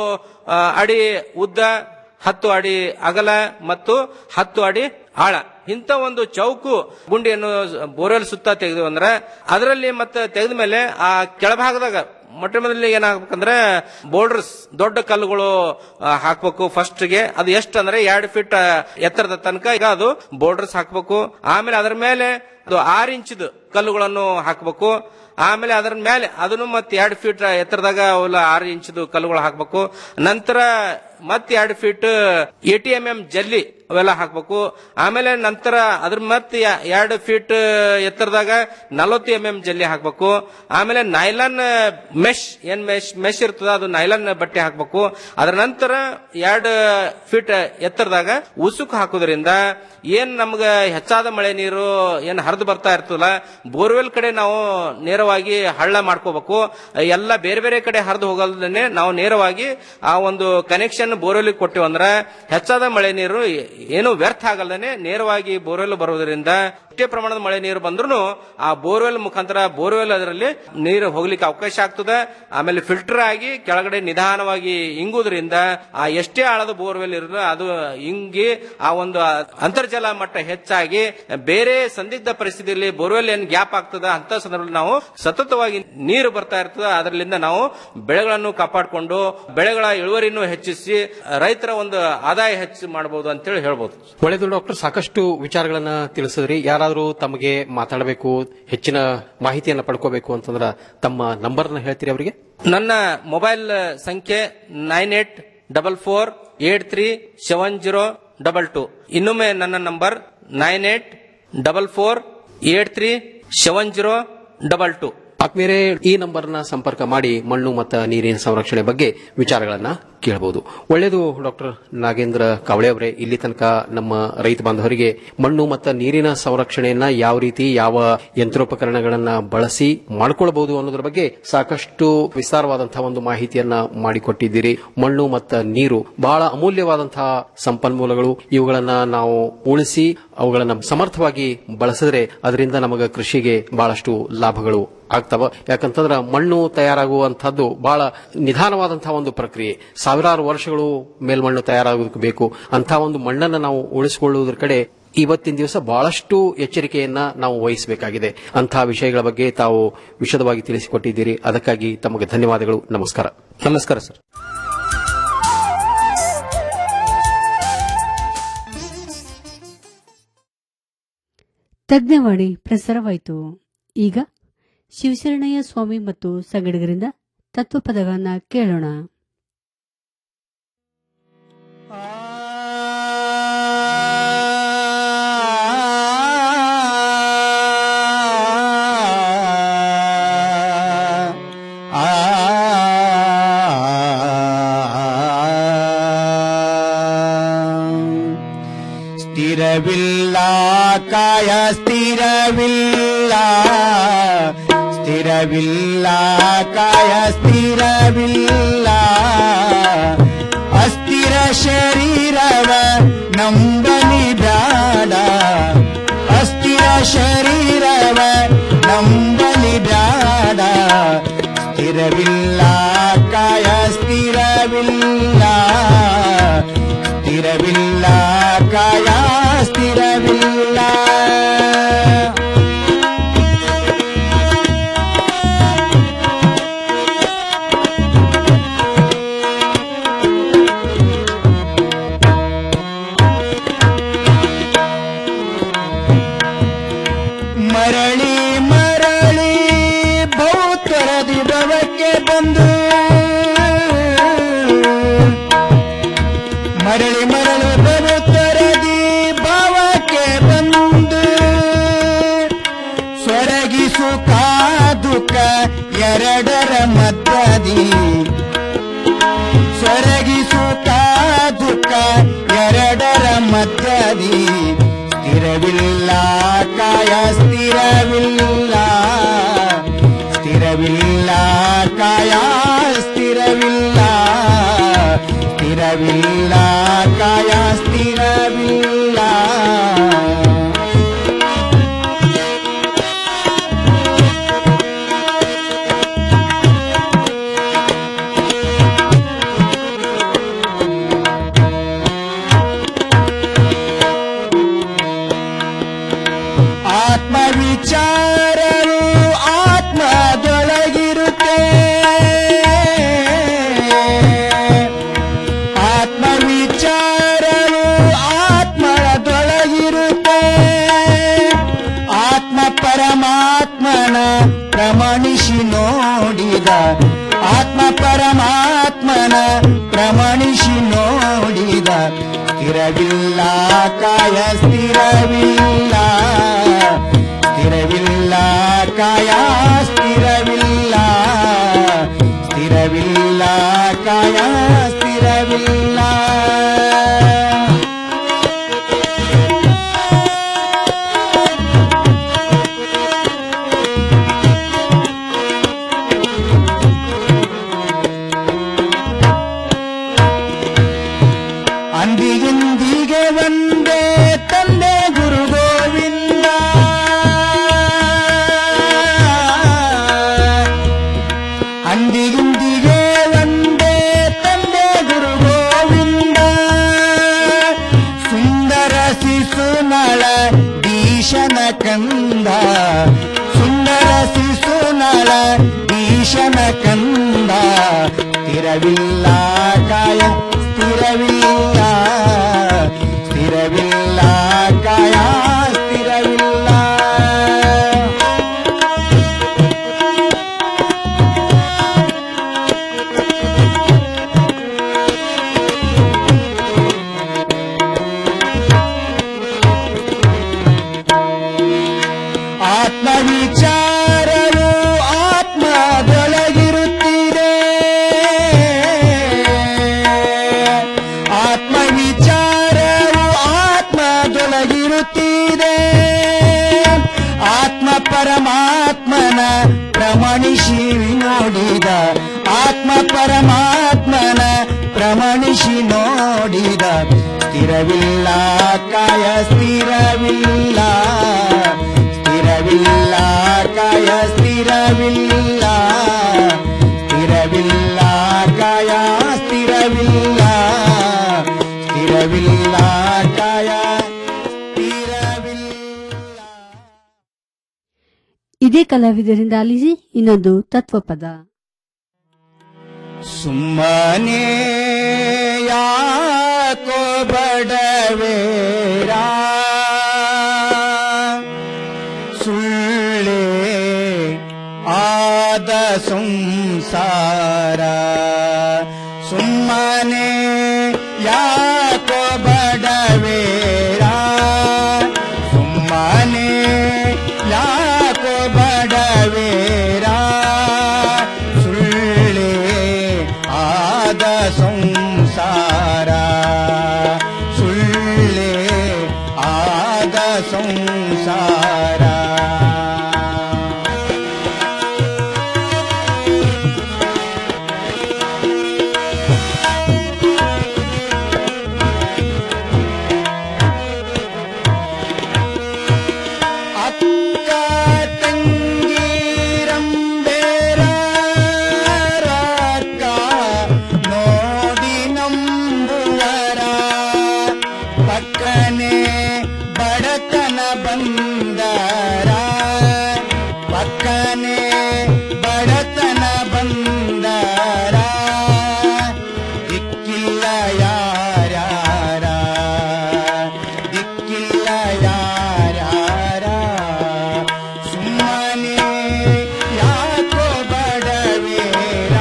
ಆ, ಅಡಿ ಉದ್ದ ಹತ್ತು ಅಡಿ ಅಗಲ ಮತ್ತು ಹತ್ತು ಅಡಿ ಆಳ ಇಂಥ ಒಂದು ಚೌಕು ಗುಂಡಿಯನ್ನು ಬೋರ್ವೆಲ್ ಸುತ್ತ ತೆಗೆದು ಅಂದ್ರೆ ಅದರಲ್ಲಿ ಮತ್ತೆ ತೆಗೆದ ಮೇಲೆ ಆ ಕೆಳಭಾಗದಾಗ ಮೊಟ್ಟ ಮೊದಲನೇ ಏನಾಗಬೇಕಂದ್ರೆ ಬೋರ್ಡರ್ಸ್ ದೊಡ್ಡ ಕಲ್ಲುಗಳು ಆ, ಹಾಕ್ಬೇಕು ಫಸ್ಟ್ ಗೆ ಅದು ಎಷ್ಟು ಅಂದ್ರೆ ಎರಡು ಫೀಟ್ ಎತ್ತರದ ತನಕ ಈಗ ಅದು ಬೋರ್ಡರ್ಸ್ ಹಾಕ್ಬೇಕು ಆಮೇಲೆ ಅದರ ಮೇಲೆ ಅದು ಆರು ಇಂಚ್ದು ಕಲ್ಲುಗಳನ್ನು ಹಾಕಬೇಕು ಆಮೇಲೆ ಅದರ ಮೇಲೆ ಅದನ್ನು ಮತ್ತೆ ಎರಡು ಫೀಟ್ ಎತ್ತರದಾಗ ಅವೆಲ್ಲ ಆರು ಇಂಚದು ಕಲ್ಲುಗಳು ಹಾಕಬೇಕು ನಂತರ ಮತ್ತೆ ಎರಡು feet eighty M M ಜಲ್ಲಿ ಅವೆಲ್ಲ ಹಾಕಬೇಕು ಆಮೇಲೆ ನಂತರ ಅದ್ರ ಮತ್ತೆ ಎರಡು ಫೀಟ್ ಎತ್ತರದಾಗ ನಲವತ್ತು ಎಂ ಎಂ ಜಲ್ಲಿ ಹಾಕಬೇಕು ಆಮೇಲೆ ನೈಲಾನ್ ಮೆಶ್ ಏನ್ ಮೆಶ್ ಮೆಶ್ ಇರ್ತದ ಅದು ನೈಲಾನ್ ಬಟ್ಟೆ ಹಾಕಬೇಕು ಅದರ ನಂತರ ಎರಡು ಫೀಟ್ ಎತ್ತರದಾಗ ಉಸುಕು ಹಾಕೋದ್ರಿಂದ ಏನ್ ನಮ್ಗ ಹೆಚ್ಚಾದ ಮಳೆ ನೀರು ಏನ್ ಹರಿದು ಬರ್ತಾ ಇರ್ತದಲ್ಲ ಬೋರ್ವೆಲ್ ಕಡೆ ನಾವು ನೇರವಾಗಿ ಹಳ್ಳ ಮಾಡ್ಕೋಬೇಕು ಎಲ್ಲ ಬೇರೆ ಬೇರೆ ಕಡೆ ಹರಿದು ಹೋಗಲ್ದೇನೆ ನಾವು ನೇರವಾಗಿ ಆ ಒಂದು ಕನೆಕ್ಷನ್ ಬೋರ್ವೆಲ್ ಕೊಟ್ಟಿವಿ ಅಂದ್ರ ಹೆಚ್ಚಾದ ಮಳೆ ನೀರು ಏನು ವ್ಯರ್ಥ ಆಗಲ್ದೇನೆ ನೇರವಾಗಿ ಬೋರ್ವೆಲ್ ಬರುವುದರಿಂದ ಎಷ್ಟೇ ಪ್ರಮಾಣದ ಮಳೆ ನೀರು ಬಂದ್ರು ಆ ಬೋರ್ವೆಲ್ ಮುಖಾಂತರ ಬೋರ್ವೆಲ್ ಅದರಲ್ಲಿ ನೀರು ಹೋಗ್ಲಿಕ್ಕೆ ಅವಕಾಶ ಆಗ್ತದೆ ಆಮೇಲೆ ಫಿಲ್ಟರ್ ಆಗಿ ಕೆಳಗಡೆ ನಿಧಾನವಾಗಿ ಇಂಗುವುದರಿಂದ ಆ ಎಷ್ಟೇ ಆಳದ ಬೋರ್ವೆಲ್ ಇರಲು ಅದು ಇಂಗಿ ಆ ಒಂದು ಅಂತರ್ಜಲ ಮಟ್ಟ ಹೆಚ್ಚಾಗಿ ಬೇರೆ ಸಂದಿಗ್ಧ ಪರಿಸ್ಥಿತಿಯಲ್ಲಿ ಬೋರ್ವೆಲ್ ಏನ್ ಗ್ಯಾಪ್ ಆಗ್ತದ ಅಂತ ಸಂದರ್ಭದಲ್ಲಿ ನಾವು ಸತತವಾಗಿ ನೀರು ಬರ್ತಾ ಇರ್ತದೆ ಅದರಿಂದ ನಾವು ಬೆಳೆಗಳನ್ನು ಕಾಪಾಡಿಕೊಂಡು ಬೆಳೆಗಳ ಇಳುವರಿನೂ ಹೆಚ್ಚಿಸಿ ರೈತರ ಒಂದು ಆದಾಯ ಹೆಚ್ಚು ಮಾಡಬಹುದು ಅಂತೇಳಿ ಹೇಳ್ಬೋದು ಒಳ್ಳೆಯದು ಡಾಕ್ಟರ್ ಸಾಕಷ್ಟು ವಿಚಾರಗಳನ್ನ ತಿಳಿಸಿದ್ರಿ ಯಾರಾದರೂ ತಮಗೆ ಮಾತಾಡಬೇಕು ಹೆಚ್ಚಿನ ಮಾಹಿತಿಯನ್ನ ಪಡ್ಕೋಬೇಕು ಅಂತಂದ್ರ ತಮ್ಮ ನಂಬರ್ನ ಹೇಳ್ತೀರಿ ಅವರಿಗೆ ನನ್ನ ಮೊಬೈಲ್ ಸಂಖ್ಯೆ nine eight double four eight three seven zero double two ಇನ್ನೊಮ್ಮೆ ನನ್ನ number nine eight double four eight three seven zero double two ಆತ್ಮೀಯರೇ ಈ ನಂಬರ್ನ ಸಂಪರ್ಕ ಮಾಡಿ ಮಣ್ಣು ಮತ್ತು ನೀರಿನ ಸಂರಕ್ಷಣೆ ಬಗ್ಗೆ ವಿಚಾರಗಳನ್ನ ಕೇಳಬಹುದು ಒಳ್ಳೆಯದು ಡಾಕ್ಟರ್ ನಾಗೇಂದ್ರ ಕಾವಳೆ ಅವರೇ ಇಲ್ಲಿ ತನಕ ನಮ್ಮ ರೈತ ಬಾಂಧವರಿಗೆ ಮಣ್ಣು ಮತ್ತು ನೀರಿನ ಸಂರಕ್ಷಣೆಯನ್ನ ಯಾವ ರೀತಿ ಯಾವ ಯಂತ್ರೋಪಕರಣಗಳನ್ನ ಬಳಸಿ ಮಾಡಿಕೊಳ್ಳಬಹುದು ಅನ್ನೋದ್ರ ಬಗ್ಗೆ ಸಾಕಷ್ಟು ವಿಸ್ತಾರವಾದಂತಹ ಒಂದು ಮಾಹಿತಿಯನ್ನ ಮಾಡಿಕೊಟ್ಟಿದ್ದೀರಿ ಮಣ್ಣು ಮತ್ತು ನೀರು ಬಹಳ ಅಮೂಲ್ಯವಾದಂತಹ ಸಂಪನ್ಮೂಲಗಳು ಇವುಗಳನ್ನ ನಾವು ಉಳಿಸಿ ಅವುಗಳನ್ನ ಸಮರ್ಥವಾಗಿ ಬಳಸಿದ್ರೆ ಅದರಿಂದ ನಮಗೆ ಕೃಷಿಗೆ ಬಹಳಷ್ಟು ಲಾಭಗಳು ಆಗ್ತವ ಯಾಕಂತಂದ್ರ ಮಣ್ಣು ತಯಾರಾಗುವಂತಹದ್ದು ಬಹಳ ನಿಧಾನವಾದಂತಹ ಒಂದು ಪ್ರಕ್ರಿಯೆ ಸಾವಿರಾರು ವರ್ಷಗಳು ಮೇಲ್ಮಣ್ಣು ತಯಾರಾಗೋದಕ್ಕೆ ಬೇಕು ಅಂತಹ ಒಂದು ಮಣ್ಣನ್ನು ನಾವು ಉಳಿಸಿಕೊಳ್ಳುವುದರ ಕಡೆ ಇವತ್ತಿನ ದಿವಸ ಬಹಳಷ್ಟು ಎಚ್ಚರಿಕೆಯನ್ನ ನಾವು ವಹಿಸಬೇಕಾಗಿದೆ ಅಂತಹ ವಿಷಯಗಳ ಬಗ್ಗೆ ತಾವು ವಿಶದವಾಗಿ ತಿಳಿಸಿಕೊಟ್ಟಿದ್ದೀರಿ ಅದಕ್ಕಾಗಿ ತಮಗೆ ಧನ್ಯವಾದಗಳು ನಮಸ್ಕಾರ ನಮಸ್ಕಾರ ಸರ್ ತಜ್ಞವಾಣಿ ಪ್ರಸಾರವಾಯಿತು ಈಗ ಶಿವಶರಣಯ್ಯ ಸ್ವಾಮಿ ಮತ್ತು ಸಂಗಡಿಗರಿಂದ ತತ್ವಪದಗಳನ್ನ ಕೇಳೋಣ ಸ್ಥಿರವಿಲ್ಲ ಕಾಯ ಸ್ಥಿರವಿಲ್ಲ ಸ್ಥಿರವಿಲ್ಲ ಕಾಯ ಸ್ಥಿರವಿಲ್ಲ ಅಸ್ಥಿರ ಶರೀರವ ನಂಬಲಿ ಬ್ಯಾಡ ಅಸ್ಥಿರ ಶರೀರವ ನಂಬಲಿ ಬ್ಯಾಡ ಸ್ಥಿರವಿಲ್ಲ ಕಾಯ ಸ್ಥಿರವಿಲ್ಲ ಸ್ಥಿರವಿಲ್ಲ ಕಾಯ ಸ್ಥಿರವಿಲ್ಲ ಮರಳಿ ಮರಳಿ ಭೌತರ ದಿಬವಕ್ಕೆ ಬಂದು ಮರಳಿ ಮರಳಿ ಬರುತ್ತರದಿ ಭಾವಕ್ಕೆ ಬಂದು ಸ್ವರಗಿಸು ದುಃಖ ಎರಡರ ಮಧ್ಯದಿ ಸ್ವರಗಿಸು ದುಃಖ ಎರಡರ ಮಧ್ಯದಿ ಸ್ಥಿರವಿಲ್ಲ ಕಾಯ ಸ್ಥಿರವಿಲ್ಲ ಸ್ಥಿರವಿಲ್ಲ ಕಾಯ ಸ್ಥಿರವಿಲ್ಲ ಸ್ಥಿರವಿಲ್ಲ ಕಾಯ ಸ್ಥಿರವಿಲ್ಲ ಆತ್ಮ ವಿಚಾರವು ಆತ್ಮದೊಳಗಿರುತ್ತೆ ಆತ್ಮ ವಿಚಾರವು ಆತ್ಮದೊಳಗಿರುತ್ತೆ ಆತ್ಮ ಪರಮಾತ್ಮ ಪರಮಾತ್ಮನ ಪ್ರಮಾಣಿಸಿ ನೋಡಿದ ಆತ್ಮ ಪರಮಾತ್ಮನ ಪ್ರಮಾಣಿಸಿ ನೋಡಿದ ಸ್ಥಿರವಿಲ್ಲ ಕಾಯ ಸ್ಥಿರವಿಲ್ಲ ಸ್ಥಿರವಿಲ್ಲ ಕಾಯ ಸ್ಥಿರವಿಲ್ಲ ಸ್ಥಿರವಿಲ್ಲ ಕಾಯ ಸ್ಥಿರವಿಲ್ಲ ಅಂದಿಗಿಂದಿಗೆ ಒಂದೇ ತಂದೆ ಗುರು ಗೋವಿಂದ ಅಂದಿಗಿಂದಿಗೆ ಒಂದೇ ತಂದೆ ಗುರು ಗೋವಿಂದ ಸುಂದರ ಶಿಶುನಳ ಈಶನ ಕಂದ ಸುಂದರ ಶಿಶುನಳ ಈಶನ ಕಂದ ಸ್ಥಿರವಿಲ್ಲ ಕಾಯ ಸ್ಥಿರವಿಲ್ಲ ಸ್ಥಿರವಿಲ್ಲ ಕಾಯ ಸ್ಥಿರವಿಲ್ಲ ಆತ್ಮವಿಚಾರವು ಆತ್ಮದೊಳಗಿರುತ್ತಿದೆ ಆತ್ಮವಿಚಾರವು ಆತ್ಮದೊಳಗಿರುತ್ತಿದೆ ಆತ್ಮ ಪರಮಾತ್ಮನ ಪ್ರಮಾಣಿಸಿ ನೋಡಿದ ಆತ್ಮ ಪರಮಾತ್ಮನ ಪ್ರಮಾಣಿಸಿ ನೋಡಿದ ಸ್ಥಿರವಿಲ್ಲ ಕಾಯ ಸ್ಥಿರವಿಲ್ಲ ಸ್ಥಿರವಿಲ್ಲ ಕಾಯ ಸ್ಥಿರವಿಲ್ಲ ಸ್ಥಿರವಿಲ್ಲ ಕಾಯ ಸ್ಥಿರವಿಲ್ಲ ಸ್ಥಿರವಿಲ್ಲ ಕಾಯ ಸ್ಥಿರವಿಲ್ಲ ಇದೇ ಕಲಾವಿದರಿಂದ ಆಲಿಸಿ ಇನ್ನೊಂದು ತತ್ವಪದ ಸುಮ್ಮನೆ ಯಾಕೋ ಬಡವೇರ ಸುಳ್ಳೆ ಆದ ಸಂಸಾರ ಸುಮ್ಮನೆ ಯಾಕೋ ಬಡವೇರ ಸುಮ್ಮನೆ ಯಾಕೋ ಬಡವೇರ ಸುಳ್ಳೆ ಆದ ಸಂಸಾರ ಸುಳ್ಳೆ ಆದ ಸಂಸಾರ ಅಕ್ಕ ತಂಗೀರಂಬೇರ ರಕ್ಕ ನೋಡಿ ನಂಬುವರ ಪಕ್ಕನೆ ಬಡತನ ಬಂದರ ಪಕ್ಕನೆ ಬಡತನ ಬಂದರ ದಿಕ್ಕಿಲ್ಲ ಯಾರ್ಯಾರ ದಿಕ್ಕಿಲ್ಲ ಯಾರ್ಯಾರ ಸುಮ್ಮನೆ ಯಾಕೋ ಬಡವೇರ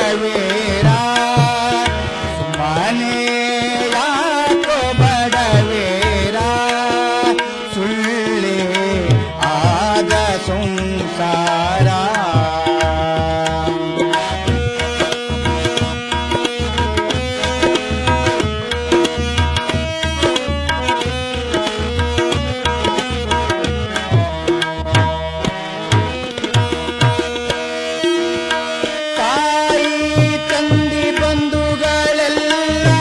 ಬಡವೇರ ಸುಮ್ಮನೆ ಯಾಕೋ ಬಡವೇರ ಸುಳ್ಳೆ ಆದ ಸಂಸಾರ ತಾಯಿ ತಂದಿ ಬಂಧುಗಳೆಲ್ಲ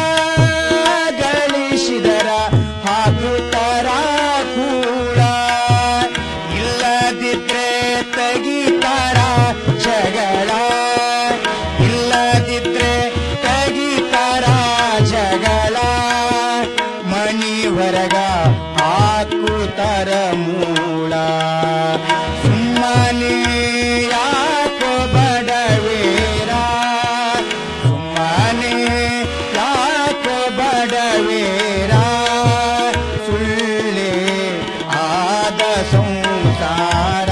ಗಳಿಸಿದರ ಹಾಕುತ್ತಾರ ಕೂಡ ಇಲ್ಲದಿದ್ರೆ ತೆಗಿತಾರ ಜಗಳ ಇಲ್ಲದಿದ್ರೆ ತೆಗಿತಾರ ಜಗಳ ಮನಿ ಹೊರಗ ಹಾಕುತ್ತಾರ ಮೂಳ ಸುಮ್ಮನೆ ಯಾಕೋ ಬಡವೇರ ಸುಮ್ಮನೆ ಯಾಕೋ ಬಡವೇರ ಸುಳ್ಳೆ ಆದ ಸಂಸಾರ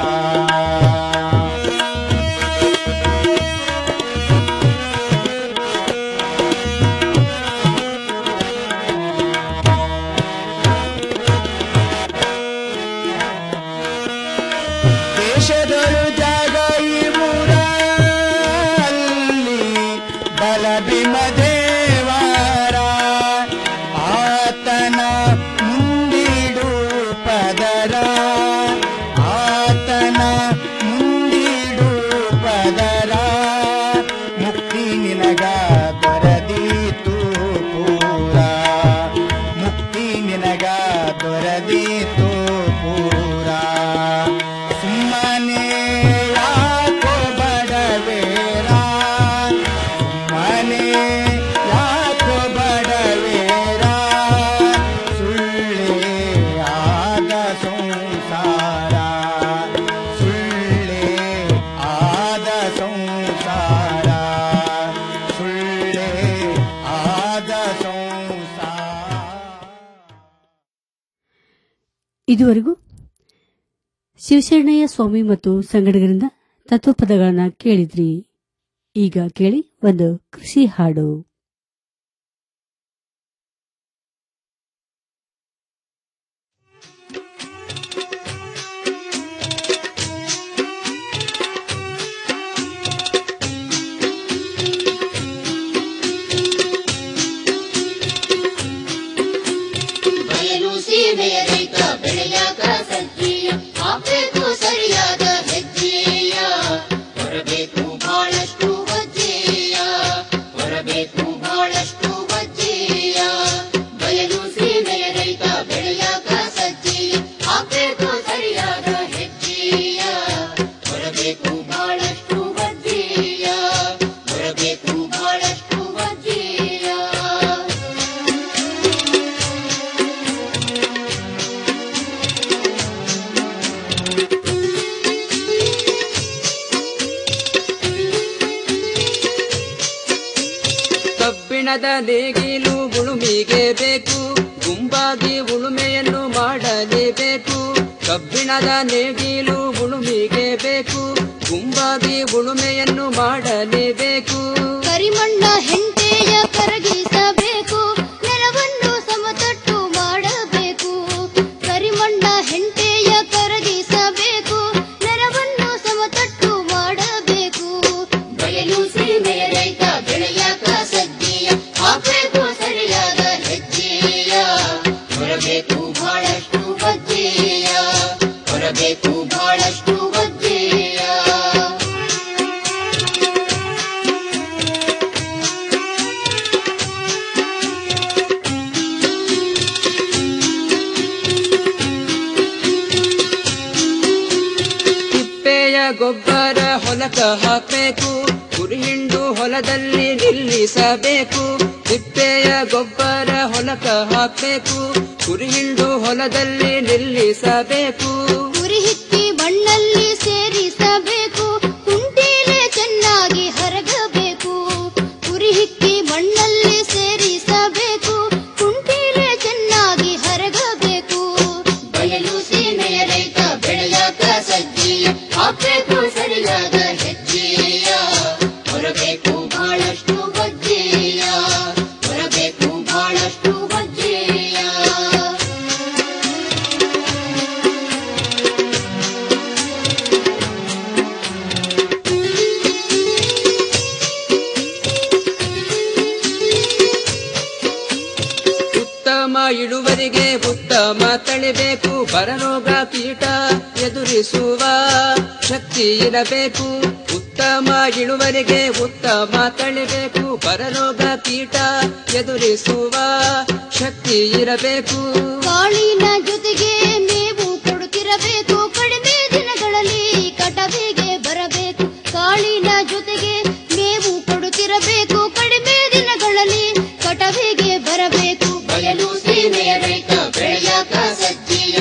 ದೇಶದಳು ಜಾಗ ಈ ಊರಲ್ಲಿ ಬಲಭೀಮ ದೇವರ ಆತನ ಮುಂದಿಡು ಪದರ ಆತನ ಮುಂದಿಡು ಪದರ ಮುಕ್ತಿ ನಿನಗ ದೊರದೀತು ಪೂರ ಮುಕ್ತಿ ನಿನಗ ದೊರದೀತು ಪೂರ ಸುಮ್ಮನೆ ಯಾಕೋ ಬಡವೇರ ಸುಮ್ಮನೆ ಯಾಕೋ ಬಡವೇರ ಸುಳ್ಳೆ ಆದ ಸಂಸಾರ ಸುಳ್ಳೆ ಆದ ಸಂಸಾರ ಸುಳ್ಳೆ ಆದ ಸಂಸಾರ ಇದುವರೆಗೂ ಶಿವಶರಣಯ್ಯ ಸ್ವಾಮಿ ಮತ್ತು ಸಂಗಡಿಗರಿಂದ ತತ್ವಪದಗಳನ್ನ ಕೇಳಿದ್ರಿ ಈಗ ಕೇಳಿ ಒಂದು ಕೃಷಿ ಹಾಡು ಬಯಲು ಸೀಮೆಯ ರೈತ ಬೆಳೆಯಾಕ ಸಜ್ಜೀಯ ಹಾಕ್ಬೇಕು ಸರಿಯಾದ ಹೆಜ್ಜೆಯ ಹೊರಬೇಕು ಬಹಳಷ್ಟು ವಜ್ಜೆಯ ಹೊರಬೇಕು ಬಹಳಷ್ಟು ವಜ್ಜೆಯ ಬಯಲು ಸೀಮೆಯ ರೈತ ಬೆಳೆಯಾಕ ಸಜ್ಜೀಯ ಹಾಕ್ಬೇಕು ಸರಿಯಾದ ಹೆಜ್ಜೆಯ ಹೊರಬೇಕು ಬಹಳಷ್ಟು ವಜ್ಜೆಯ ಹೊರಬೇಕು ಬಹಳಷ್ಟು ವಜ್ಜೆಯ ಕಬ್ಬಿಣದ ನೇಗಿಲು ಉಳುಮಿಗೆ ಬೇಕು ಗುಂಪಾಗಿ ಉಳುಮೆಯನ್ನು ಮಾಡಲೇಬೇಕು ಕಬ್ಬಿಣದ ನೇಗಿಲು ಉಳುಮಿಗೆ ಬೇಕು ಗುಂಪಾಗಿ ಉಳುಮೆಯನ್ನು ಮಾಡಲೇಬೇಕು ಕರಿಮಣ್ಣ ಹೆಂಟೆಯ ಕರಗಿಸಬೇಕು ನೆಲವನ್ನು ಸಮತಟ್ಟು ಮಾಡಬೇಕು ಕರಿಮಣ್ಣ ಹೆಂಟೆಯ ಕರಗಿಸಬೇಕು ನೆಲವನ್ನು ಸಮತಟ್ಟು ಮಾಡಬೇಕು ಬಯಲು ಸೀಮೆಯ ರೈತ ಬೆಳೆಯಾಕ ಸಜ್ಜೆಯ ಹಾಕಬೇಕು ಸರಿಯಾದ ಹೆಜ್ಜೆಯ ಹೊರಬೇಕು ಬಹಳಷ್ಟು ವಜ್ಜೆಯ ಹೊರಬೇಕು ಬಹಳಷ್ಟು ವಜ್ಜೆಯ ತಿಪ್ಪೆಯ ಗೊಬ್ಬರ ಹೊಲಕ ಹಾಕಬೇಕು ಕುರಿಹಿಂಡು ಹೊಲದಲ್ಲಿ ನಿಲ್ಲಿಸಬೇಕು ತಿಪ್ಪೆಯ ಗೊಬ್ಬರ ಹೊಲಕ ಹಾಕಬೇಕು ಕುರಿಹಿಂಡು ಹೊಲದಲ್ಲಿ ನಿಲ್ಲಿಸಬೇಕು ಉರಿ ಹಿಕ್ಕಿ ಮಣ್ಣಲ್ಲಿ ಸೇರಿಸಬೇಕು ಕುಂಟೀಲೆ ಚೆನ್ನಾಗಿ ಹರಗಬೇಕು ಉರಿ ಹಿಕ್ಕಿ ಮಣ್ಣಲ್ಲಿ ಸೇರಿಸಬೇಕು ಕುಂಟೀಲೆ ಚೆನ್ನಾಗಿ ಹರಗಬೇಕು ಬಯಲು ಸೀಮೆಯ ರೈತ ಬೆಳೆಯಾಕ ಸಜ್ಜೆಯ ಹಾಕಬೇಕು ಸರಿಯಾದ ಹೆಜ್ಜೆಯ ಹೊರಬೇಕು ಇಳುವರಿಗೆ ಉತ್ತಮ ತಳಿಬೇಕು ಬರರೋಗ ಕೀಟ ಎದುರಿಸುವ ಶಕ್ತಿ ಇರಬೇಕು ಉತ್ತಮ ಇಳುವರಿಗೆ ಉತ್ತಮ ತಳಿಬೇಕು ಬರರೋಗ ಕೀಟ ಎದುರಿಸುವ ಶಕ್ತಿ ಇರಬೇಕು ಕಾಳಿನ ಜೊತೆಗೆ ಮೇವು ಕೊಡುತ್ತಿರಬೇಕು ಕಡಿಮೆ ದಿನಗಳಲ್ಲಿ ಕಟವಿಗೆ ಬರಬೇಕು ಕಾಳಿನ ಜೊತೆಗೆ ಮೇವು ಕೊಡುತ್ತಿರಬೇಕು ಕಡಿಮೆ ದಿನಗಳಲ್ಲಿ ಕಟವಿಗೆ ಬರಬೇಕು ಬಯಲು ಸೀಮೆಯ